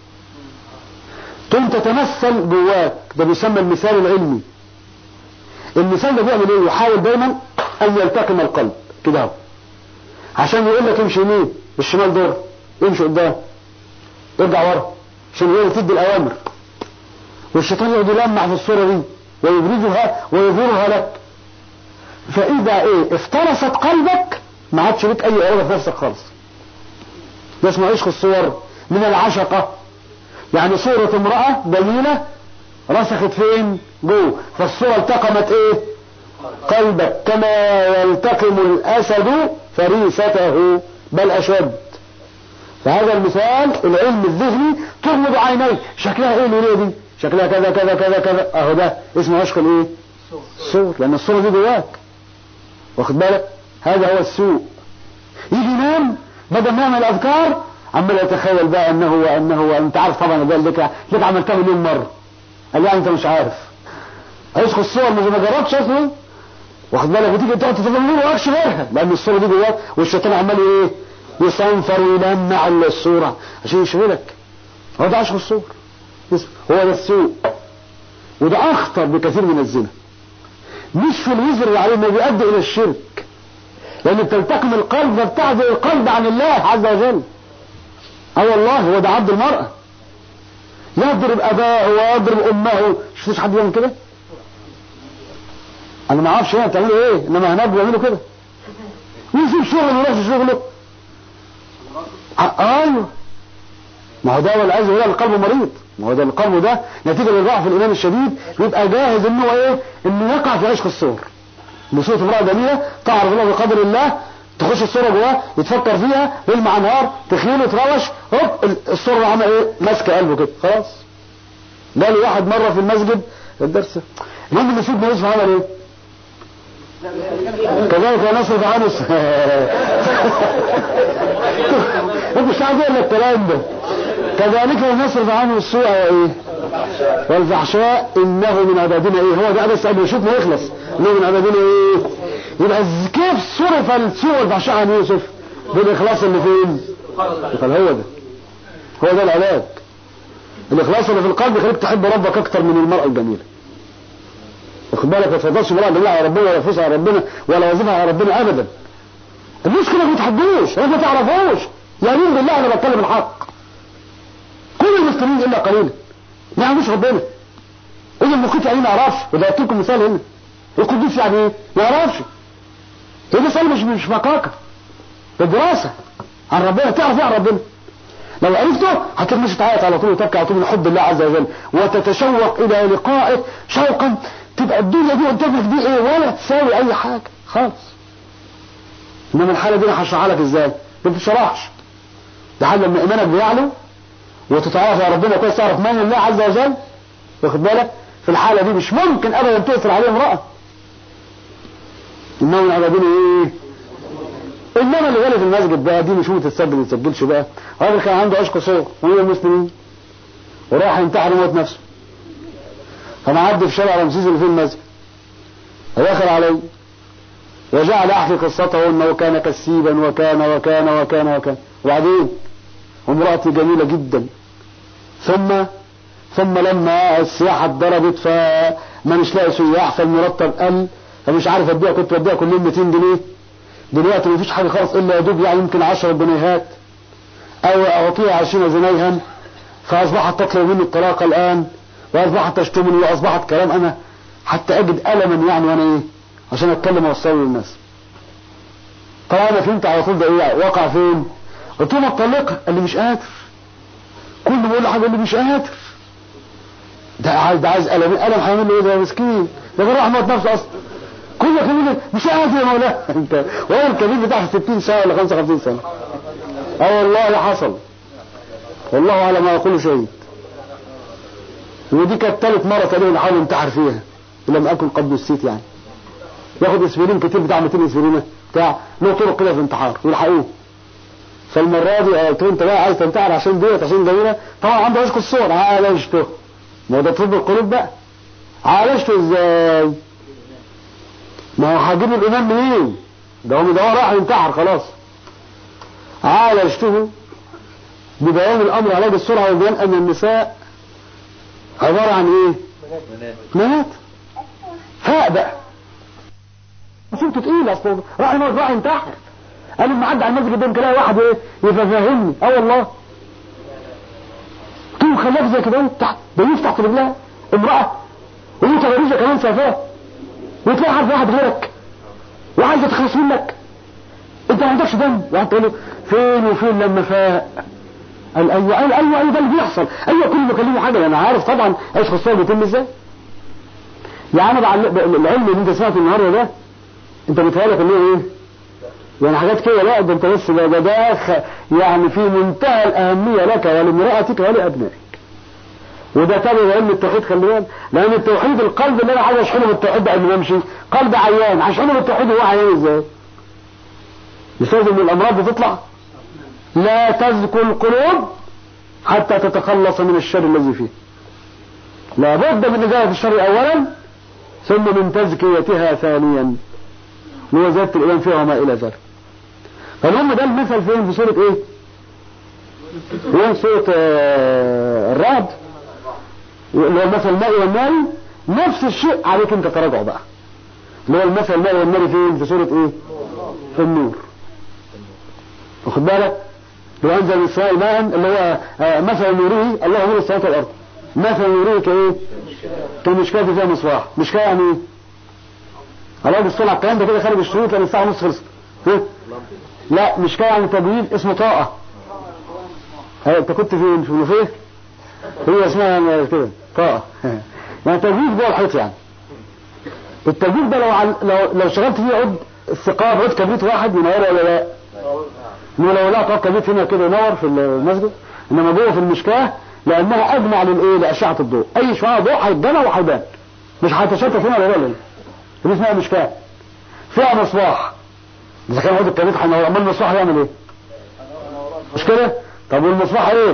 تقوم تتمثل جواك ده بيسمى المثال العلمي المثال ده بيعمل ايه يحاول دايما ان يلتقم القلب كده اهو عشان يقول لك امشي يمين الشمال دور امشي قدام ارجع ورا عشان هي اللي تدي الاوامر والشيطان يقعد يلمع في الصوره دي ويبرزها ويظهرها لك فاذا ايه افترست قلبك ما عادش لك اي اراده في نفسك خالص ده اسمه عشق الصور من العشقه يعني صورة امرأة جميلة رسخت فين جوه فالصورة التقمت ايه قلبك كما يلتقم الاسد فريسته بل اشد فهذا المثال العلم الذهني تغمض عينيه شكلها ايه الوليه دي شكلها كذا كذا كذا كذا اهو ده اسمه عشق الايه الصور لان الصورة دي جواك واخد بالك هذا هو السوء يجي ينام بدل ما يعمل اذكار عمال يتخيل بقى انه وانه وانت عارف طبعا ده لك لك عملتها مليون مره قال يعني انت مش عارف عشق الصور مش ما جربتش اصلا واخد بالك وتيجي تقعد تتفكر ما وراكش غيرها لان الصوره دي جواك والشيطان عمال ايه يصنفر ويلمع الصوره عشان يشغلك هو ده عشق الصور اسمه. هو ده السوء وده اخطر بكثير من الزنا مش في الوزر اللي عليه ما بيؤدي الى الشرك لان بتلتقم القلب فبتعزل القلب عن الله عز وجل اه والله هو ده عبد المرأة يضرب اباه ويضرب امه شفتوش حد يعمل كده انا ما اعرفش هنا بتعملوا ايه انما هناك بيعملوا كده ويسيب شغله ويروح شغله آه، ايوه ما هو ده هو العايز هو القلب مريض ما هو ده القلب ده نتيجه للضعف الايمان الشديد بيبقى جاهز انه هو ايه انه يقع في عشق الصور بصوره امراه جميله تعرف الله بقدر الله تخش الصوره جواه يتفكر فيها يلمع نهار تخيله تروش هوب الصوره عمل ايه ماسكه قلبه كده خلاص جالي واحد مره في المسجد الدرس اليوم اللي سيدنا يوسف عمل ايه كذلك نصرف عنه الس- انت مش عايز اقول لك الكلام ده كذلك نصرف عنه السوء وايه والفحشاء انه من عبادنا ايه هو ده بس قبل يشوف ما يخلص انه من عبادنا ايه يبقى ز- كيف صرف السوء والفحشاء عن يوسف بالاخلاص اللي فين قال هو ده هو ده العلاج الاخلاص اللي في القلب يخليك تحب ربك اكتر من المرأة الجميلة واخد بالك ما تفضلش امرأة جميلة على ربنا ولا فلوسها على ربنا ولا وظيفة على ربنا ابدا المشكلة ما بتحبوش ما تعرفوش يمين بالله انا بتكلم الحق كل المسلمين الا قليلا ما يعرفوش ربنا اذا المقيت يعني ما يعرفش وده قلت لكم مثال هنا القدوس يعني ايه ما يعرفش هي مسألة مش مش مكاكة ده دراسة عن ربنا تعرف ايه عن ربنا لو عرفته هتلاقي مش تعيط على طول وتبكي على طول من حب الله عز وجل وتتشوق الى لقائه شوقا تبقى الدنيا دي قدامك دي ايه ولا تساوي اي حاجة خالص انما الحالة دي انا هشرحها لك ازاي ما بتشرحش ده حال لما ايمانك بيعلو وتتعرف على ربنا كويس تعرف من الله عز وجل واخد بالك في الحالة دي مش ممكن ابدا تؤثر عليه امرأة انه من عبادين ايه انما اللي غالي في المسجد بقى دي مش متسجل ما تسجلش بقى راجل كان عنده عشق صور وهو مسلمين وراح ينتحر وموت نفسه فمعدي في شارع رمسيس اللي فيه المسجد فدخل علي وجعل احكي قصته انه كان كسيبا وكان وكان وكان وكان وبعدين وامرأتي جميلة جدا ثم ثم لما السياحة اتضربت فما مش لاقي سياح فالمرتب قل فمش عارف اديها كنت بديها كل يوم 200 جنيه دلوقتي مفيش حاجة خالص الا يا دوب يعني يمكن 10 جنيهات او اعطيها 20 جنيها فاصبحت تطلب مني الطلاق الان واصبحت تشتمني واصبحت كلام انا حتى اجد الما يعني وانا ايه عشان اتكلم اوصله للناس طبعا انا فهمت على طول ده ايه واقع فين قلت له اطلقها قال لي مش قادر كل ما بقول له حاجه يقول لي مش قادر ده عايز ده عايز قلم قلم هيعمل له ايه ده يا مسكين ده بيروح موت نفسه اصلا كل ما كان يقول لي مش قادر يا مولانا انت وهو الكبير بتاعه 60 سنه ولا 55 سنه اه والله حصل والله على ما يقول شهيد ودي كانت ثالث مره تقريبا احاول انتحر فيها لم اكن قد نسيت يعني ياخد اسبرين كتير بتاع 200 اسبرين بتاع له طرق كده في الانتحار ويلحقوه فالمرة دي قلت له انت بقى عايز تنتحر عشان ديت عشان جميلة طبعا عنده عشق الصور عالجته ما هو ده طب القلوب بقى عالجته ازاي ما هو هجيب الايمان منين ده هو ده هو راح ينتحر خلاص عالجته ببيان الامر علاج السرعة وبيان ان النساء عبارة عن ايه منات فاق بقى مصيبته تقيل اصلا راح يموت راح ينتحر قال لما عدى على المسجد ده يمكن الاقي واحد ايه يفهمني اه والله قلت له خلاك زي كده تحت ده يفتح في رجلها امرأة وهي تغريزة كمان سافاه وتلاقي عارف واحد غيرك وعايزة تخلص منك انت ما عندكش دم وقعدت تقول له فين وفين لما فاق قال ايوه قال ايوه ايوه ده اللي بيحصل ايوه كل ما كلمه حاجه انا عارف طبعا ايش خصوصا بيتم ازاي يعني انا بعل... العلم اللي انت سمعته النهارده ده انت بيتهيألك ان هو ايه يعني حاجات كده لا ده انت بس ده ده, ده خ- يعني في منتهى الاهميه لك ولامراتك ولابنائك وده تابع علم التوحيد خلي بالك لان التوحيد القلب اللي انا عايز اشحنه بالتوحيد قبل ما امشي قلب عيان هشحنه بالتوحيد هو عيان ازاي؟ مش لازم الامراض بتطلع لا تزكو القلوب حتى تتخلص من الشر الذي فيه لابد من إزالة الشر أولا ثم من تزكيتها ثانيا وزيادة الإيمان فيها وما إلى ذلك فالهم ده المثل فين في سورة إيه؟ فين سورة آه، الرعد اللي هو المثل المائي والناري نفس الشيء عليك أنت تراجع بقى اللي هو المثل المائي والناري فين في سورة إيه؟ في النور واخد بالك لو انزل من السماء ماء اللي هو آه، مثل نوره الله نور السماوات والارض مثل نوره كايه كمشكاه فيها مصباح مشكاه يعني ايه الله بيصطلع الكلام ده كده خارج الشروط لان الساعه ونص خلصت ها؟ لا مشكاه يعني تجويد اسمه طاقه ها، انت كنت فين في المنوفيه هي اسمها كده طاقه يعني تجويد جوه الحيط يعني التجويد ده لو عل... لو لو شغلت فيه عود الثقاب عود كبريت واحد ينور ولا لا؟ انما لو ولعت عود كبريت هنا كده ينور في المسجد انما جوه في المشكاه لانها اجمع للايه؟ لاشعه الضوء اي شعاع ضوء هيتجمع وهيبان مش هيتشتت هنا ولا هنا دي اسمها مشكاه فيها مصباح اذا كان عود الكبريت هينور امال المصباح يعمل ايه؟ مش كده؟ طب والمصباح ايه؟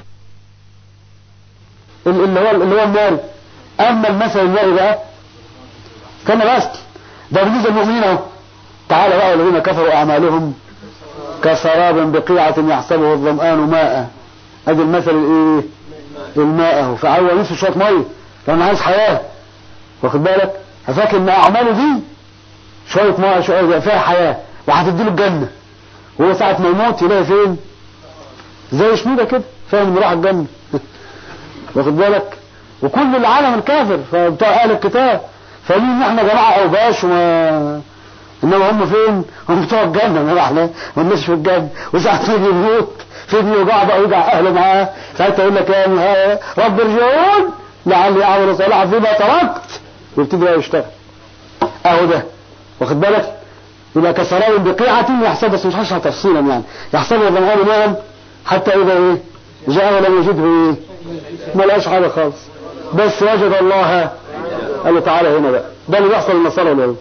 ال- اللي هو اللي هو النار اما المثل الناري بقى كان بس ده بالنسبه للمؤمنين اهو تعالى بقى الذين كفروا اعمالهم كسراب بقيعة يحسبه الظمآن ماء ادي المثل الايه الماء اهو فعوى نفسه شويه ميه لان عايز حياه واخد بالك فاكر ان اعماله دي شويه ميه شويه فيها حياه وهتديله الجنه وهو ساعه ما يموت يلاقي فين زي شنودة كده فاهم انه راح الجنه واخد بالك وكل العالم الكافر فبتوع اهل الكتاب فاهمين ان احنا جماعه اوباش وما انما هم فين؟ هم بتوع الجنه ما احنا ما لناش في الجنه وساعه ما يجي يموت فين يوجع بقى ويوجع اهله معاه ساعتها يقول لك يا نهار رب ارجعون لعلي اعمل صالحا فيما تركت ويبتدي بقى يشتغل اهو ده واخد بالك يبقى كسراب بقيعة يحسب بس مش هشرح تفصيلا يعني يحسب الظمآن ماء حتى إذا إيه جاء ولم يجده إيه ما لقاش حاجة خالص بس وجد الله قال له تعالى هنا بقى ده اللي بيحصل للنصارى واليهود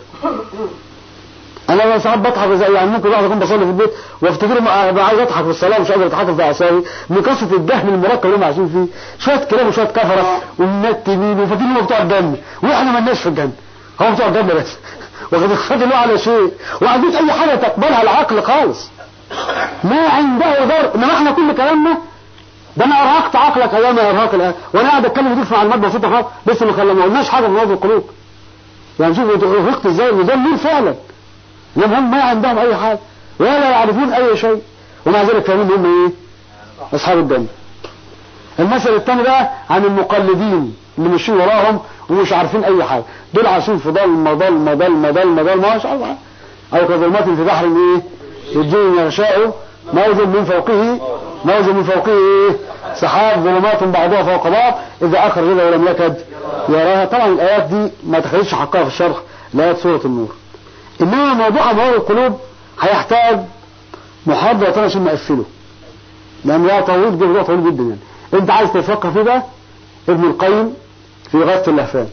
انا ساعات بضحك زي يعني ممكن واحد يكون بصلي في البيت وافتكر ما- أبقى عايز اضحك في الصلاه مش قادر اتحكم في اعصابي من كثره الجهل المركب اللي هم عايشين فيه شويه كلام وشويه كفره ومنتمين وفاكرين هم بتوع الجنه واحنا مالناش في الجنه هم بتوع الجنه بس واخد خدوا على شيء وعايزين اي حاجه تقبلها العقل خالص ما عنده ضر انما احنا كل كلامنا ده انا ارهقت عقلك ايام ارهاق الآن وانا قاعد اتكلم وديك في معلومات بسيطه خالص لسه ما خل- ما قلناش حاجه من هذه القلوب يعني شوف ارهقت ازاي وده النور فعلا لان هم ما عندهم اي حاجه ولا يعرفون اي شيء ومع ذلك فاهمين هم ايه اصحاب الجنه المثل الثاني بقى عن المقلدين اللي ماشيين وراهم ومش عارفين اي حاجه دول عايشين في ضلمه ضلمه ضلمه ضلمه ضلمه مش عارف حاجة. او كظلمات في بحر ايه الجن يغشاء موج من فوقه موج من فوقه ايه سحاب ظلمات بعضها فوق بعض اذا اخرج يده ولم يكد يراها طبعا الايات دي ما تخليش حقها في الشرح لايات سوره النور انما موضوع امراض القلوب هيحتاج محاضره تانية عشان نقفله لان ده طويل جدا موضوع طويل جدا يعني انت عايز تفكر فيه بقى ابن القيم في غايه اللهفان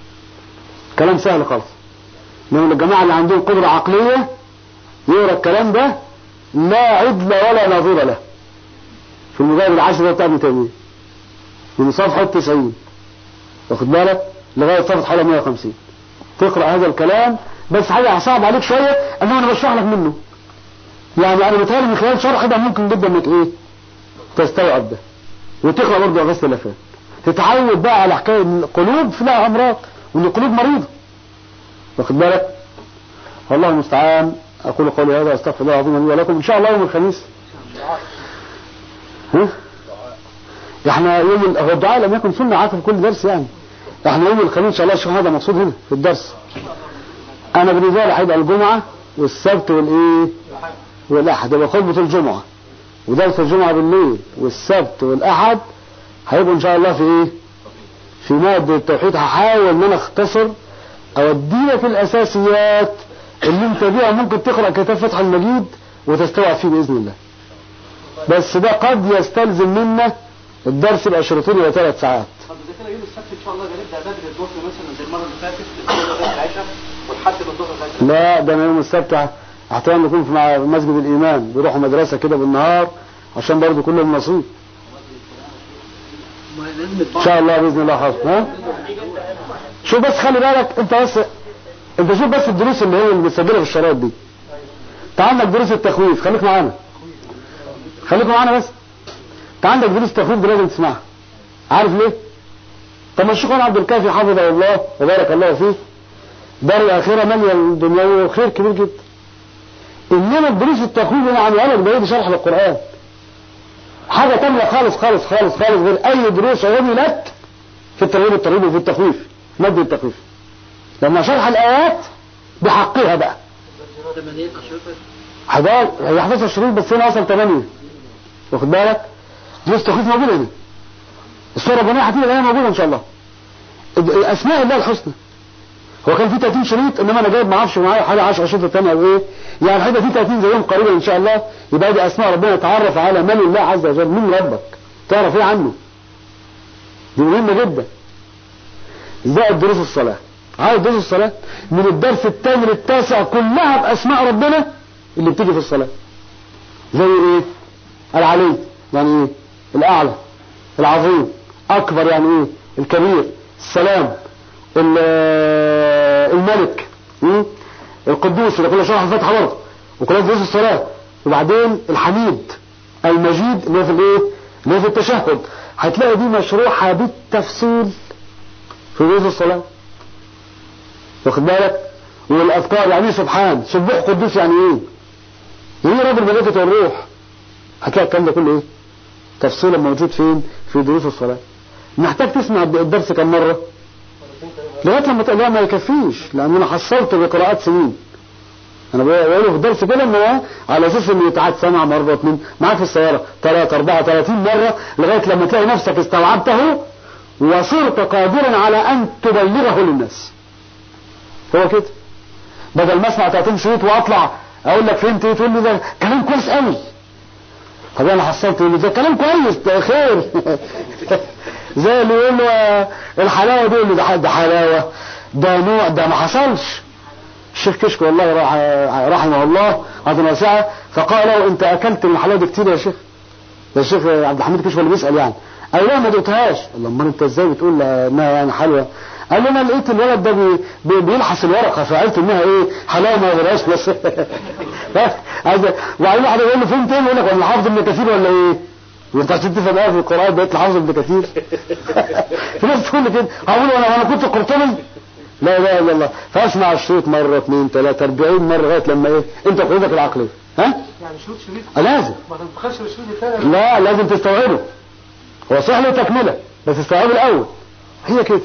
كلام سهل خالص من الجماعه اللي عندهم قدره عقليه يقرا الكلام ده لا عدل ولا نظير له في المجال العاشر ده بتاع ابن تيميه من صفحه 90 واخد بالك لغايه صفحه حوالي 150 تقرا هذا الكلام بس حاجه صعب عليك شويه انما انا بشرح لك منه يعني انا بتهيألي من خلال شرح ده ممكن جدا انك ايه تستوعب ده وتقرا برضه اغاثه اللفات تتعود بقى على حكايه ان القلوب فيها امراض وان القلوب مريضه واخد بالك والله المستعان اقول قولي هذا استغفر الله العظيم لي ولكم ان شاء الله يوم الخميس ها احنا يوم ال- هو الدعاء لم يكن سنه عارف في كل درس يعني احنا يوم الخميس ان شاء الله الشيخ هذا مقصود هنا في الدرس انا بالنسبه لي هيبقى الجمعه والسبت والايه والاحد يبقى خطبه الجمعه ودرس الجمعه بالليل والسبت والاحد هيبقوا ان شاء الله في ايه في مادة التوحيد هحاول ان انا اختصر اودي لك الاساسيات اللي انت بيها ممكن تقرا كتاب فتح المجيد وتستوعب فيه باذن الله بس ده قد يستلزم منا الدرس يبقى شريطين الى ثلاث ساعات طب اذا كده يوم السبت ان شاء الله هنبدا بدري الظهر مثلا زي المره اللي فاتت لغايه العشاء والحد بالظهر لغايه لا ده انا يوم السبت احتمال نكون في مع مسجد الايمان بيروحوا مدرسه كده بالنهار عشان برضه كلهم نصيب ما لازم ان شاء الله باذن الله حاضر ها شوف بس خلي بالك انت بس انت شوف بس الدروس اللي هي اللي متسجله في الشرايط دي انت عندك دروس التخويف خليك معانا خليك معانا بس انت عندك دروس التخويف دي لازم تسمعها عارف ليه طب ما الشيخ عبد الكافي حفظه الله وبارك الله فيه دار الاخره ماليه الدنيا وخير كبير جدا انما الدروس التخويف اللي عاملها لك ده دي شرح للقران حاجة تانية خالص خالص خالص خالص غير أي دروس عملت في الترغيب والترهيب وفي التخويف مد التخويف لما شرح الآيات بحقها بقى 80 اشرطه 11 هي 11 شريط بس هنا وصل 8 واخد بالك دروس تخويف موجودة دي الصورة الربانية هتيجي الآية موجودة إن شاء الله أسماء الله الحسنى هو كان في 30 شريط انما انا جايب ما اعرفش معايا حاجه 10 شريط ثانيه او ايه يعني هيبقى في 30 زيهم قريبا ان شاء الله يبقى دي اسماء ربنا تعرف على من الله عز وجل من ربك تعرف ايه عنه دي مهمه جدا زائد دروس الصلاه عايز دروس الصلاه من الدرس الثاني للتاسع كلها باسماء ربنا اللي بتيجي في الصلاه زي ايه العلي يعني ايه الاعلى العظيم اكبر يعني ايه الكبير السلام ال- الملك م? القدوس اللي كنا شرح الفتحة برضه وكنا دروس الصلاة وبعدين الحميد المجيد اللي هو في الايه اللي هو في التشهد هتلاقي دي مشروحة بالتفصيل في دروس الصلاة واخد بالك والاذكار يعني ايه سبحان سبوح قدوس يعني ايه يعني ايه رب الملائكة والروح هتلاقي الكلام ده كله ايه تفصيلا موجود فين في دروس الصلاة محتاج تسمع الدرس كم مرة لغايه لما تقول لا ما يكفيش لان انا حصلت بقراءات سنين انا بقوله في الدرس كده ان هو على اساس انه يتعاد سمع مره اتنين معاك في السياره ثلاثة أربعة ثلاثين مرة لغاية لما تلاقي نفسك استوعبته وصرت قادرا على أن تبلغه للناس هو كده بدل ما اسمع 30 شريط واطلع اقول لك فهمت ايه تقول لي ده كلام كويس قوي طب انا حصلت يقول لي ده كلام كويس ده خير زي اللي يقول له آه، الحلاوه دي يقول له ده ح- ده حلاوه ده نوع ده ما حصلش الشيخ كشك والله راح- رحمه الله رحمه واسعه فقال له انت اكلت من الحلاوه دي كتير يا شيخ ده الشيخ عبد الحميد كشك اللي بيسال يعني قال له ما دقتهاش قال له امال انت ازاي بتقول انها يعني حلوه قال له انا لقيت الولد ده بي بي بيلحس الورقه فعرفت انها ايه حلاوه ما غيرهاش بس عايز وبعدين واحد يقول له فين تاني يقول لك ولا حافظ ابن كثير ولا ايه وانت عشان تفهم ايه في القران بقيت حافظ ابن كثير في ناس تقول لي كده هقول انا انا كنت قرطبي لا اله الا الله فاسمع الشريط مره اثنين ثلاثه 40 مره لغايه لما ايه انت قوتك العقليه ها يعني شروط شريط آه، لازم ما تدخلش الشروط الثانية لا لازم تستوعبه هو صح له تكمله بس استوعبه الاول هي كده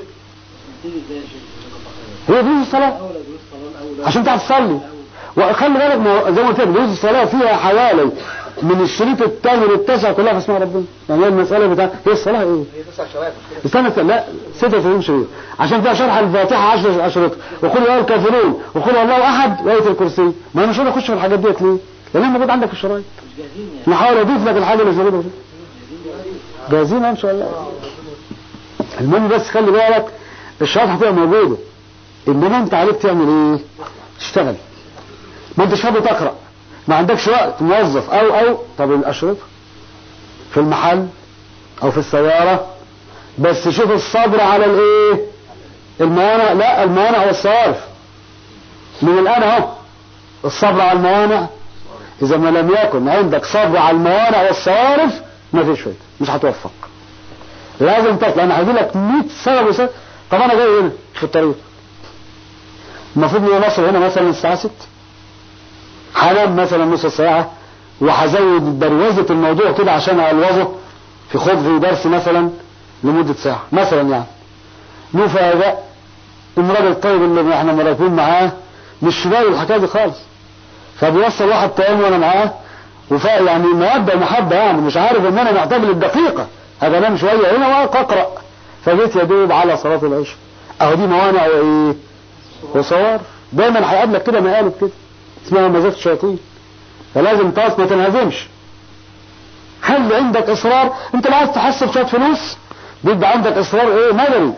هي دروس الصلاه عشان تعرف تصلي وخلي بالك ما هو زي ما قلت لك دروس الصلاه فيها حوالي من الشريط الثاني للتاسع كلها في اسماء ربنا يعني هي المساله بتاع هي الصلاه ايه هي تسع شوائب استنى استنى لا 36 شريط عشان فيها شرح الفاتحه 10 اشرطه وقل يا الكافرون وقل الله احد وايه الكرسي ما انا مش هقدر اخش في الحاجات ديت ليه؟ لان هي موجود عندك في الشرايط نحاول اضيف لك الحاجه اللي موجوده دي جاهزين ان شاء الله المهم بس خلي بالك الشرايط هتبقى موجوده انما انت عليك تعمل ايه؟ تشتغل ما انتش فاضي تقرا ما عندكش وقت موظف او او طب الاشرطه في المحل او في السياره بس شوف الصبر على الايه الموانع لا الموانع والصوارف من الان اهو الصبر على الموانع اذا ما لم يكن عندك صبر على الموانع والصوارف ما فيش فايده مش هتوفق لازم تطلع انا هجي لك 100 سبب وسبب طب انا جاي هنا في الطريق المفروض ان مصر هنا مثلا الساعه 6 هنام مثلا نص ساعه وهزود بروزه الموضوع كده عشان الوظه في خد في درس مثلا لمدة ساعة مثلا يعني نفاجأ ان الراجل الطيب اللي احنا راكبين معاه مش باقي الحكاية دي خالص فبيوصل واحد تاني وانا معاه وفا يعني مودة محبة يعني مش عارف ان انا محتاج للدقيقة هذا انام شوية هنا واقرأ فجيت يا دوب على صلاة العشاء اهو دي موانع وايه وصور دايما هيقابلك كده مقالب كده اسمها مزات الشياطين فلازم تقف ما تنهزمش هل عندك اصرار انت لو عايز تحصل شويه فلوس بيبقى عندك اصرار ايه مدني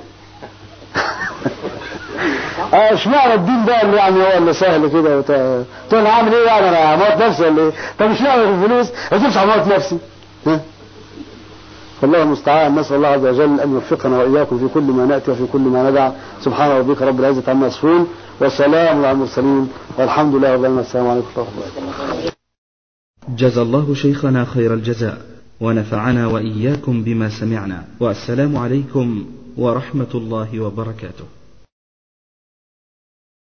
اه اشمعنى الدين ده اللي يعني هو اللي سهل كده وت... تقول انا هعمل ايه يعني انا هموت نفسي ولا ايه طب اشمعنى الفلوس ما تقولش هموت نفسي ها والله المستعان نسال الله عز وجل ان يوفقنا واياكم في كل ما ناتي وفي كل ما ندع سبحان ربك رب العزه عما يصفون والسلام على المرسلين والحمد لله رب العالمين السلام عليكم ورحمه الله وبركاته جزى الله شيخنا خير الجزاء ونفعنا وإياكم بما سمعنا والسلام عليكم ورحمة الله وبركاته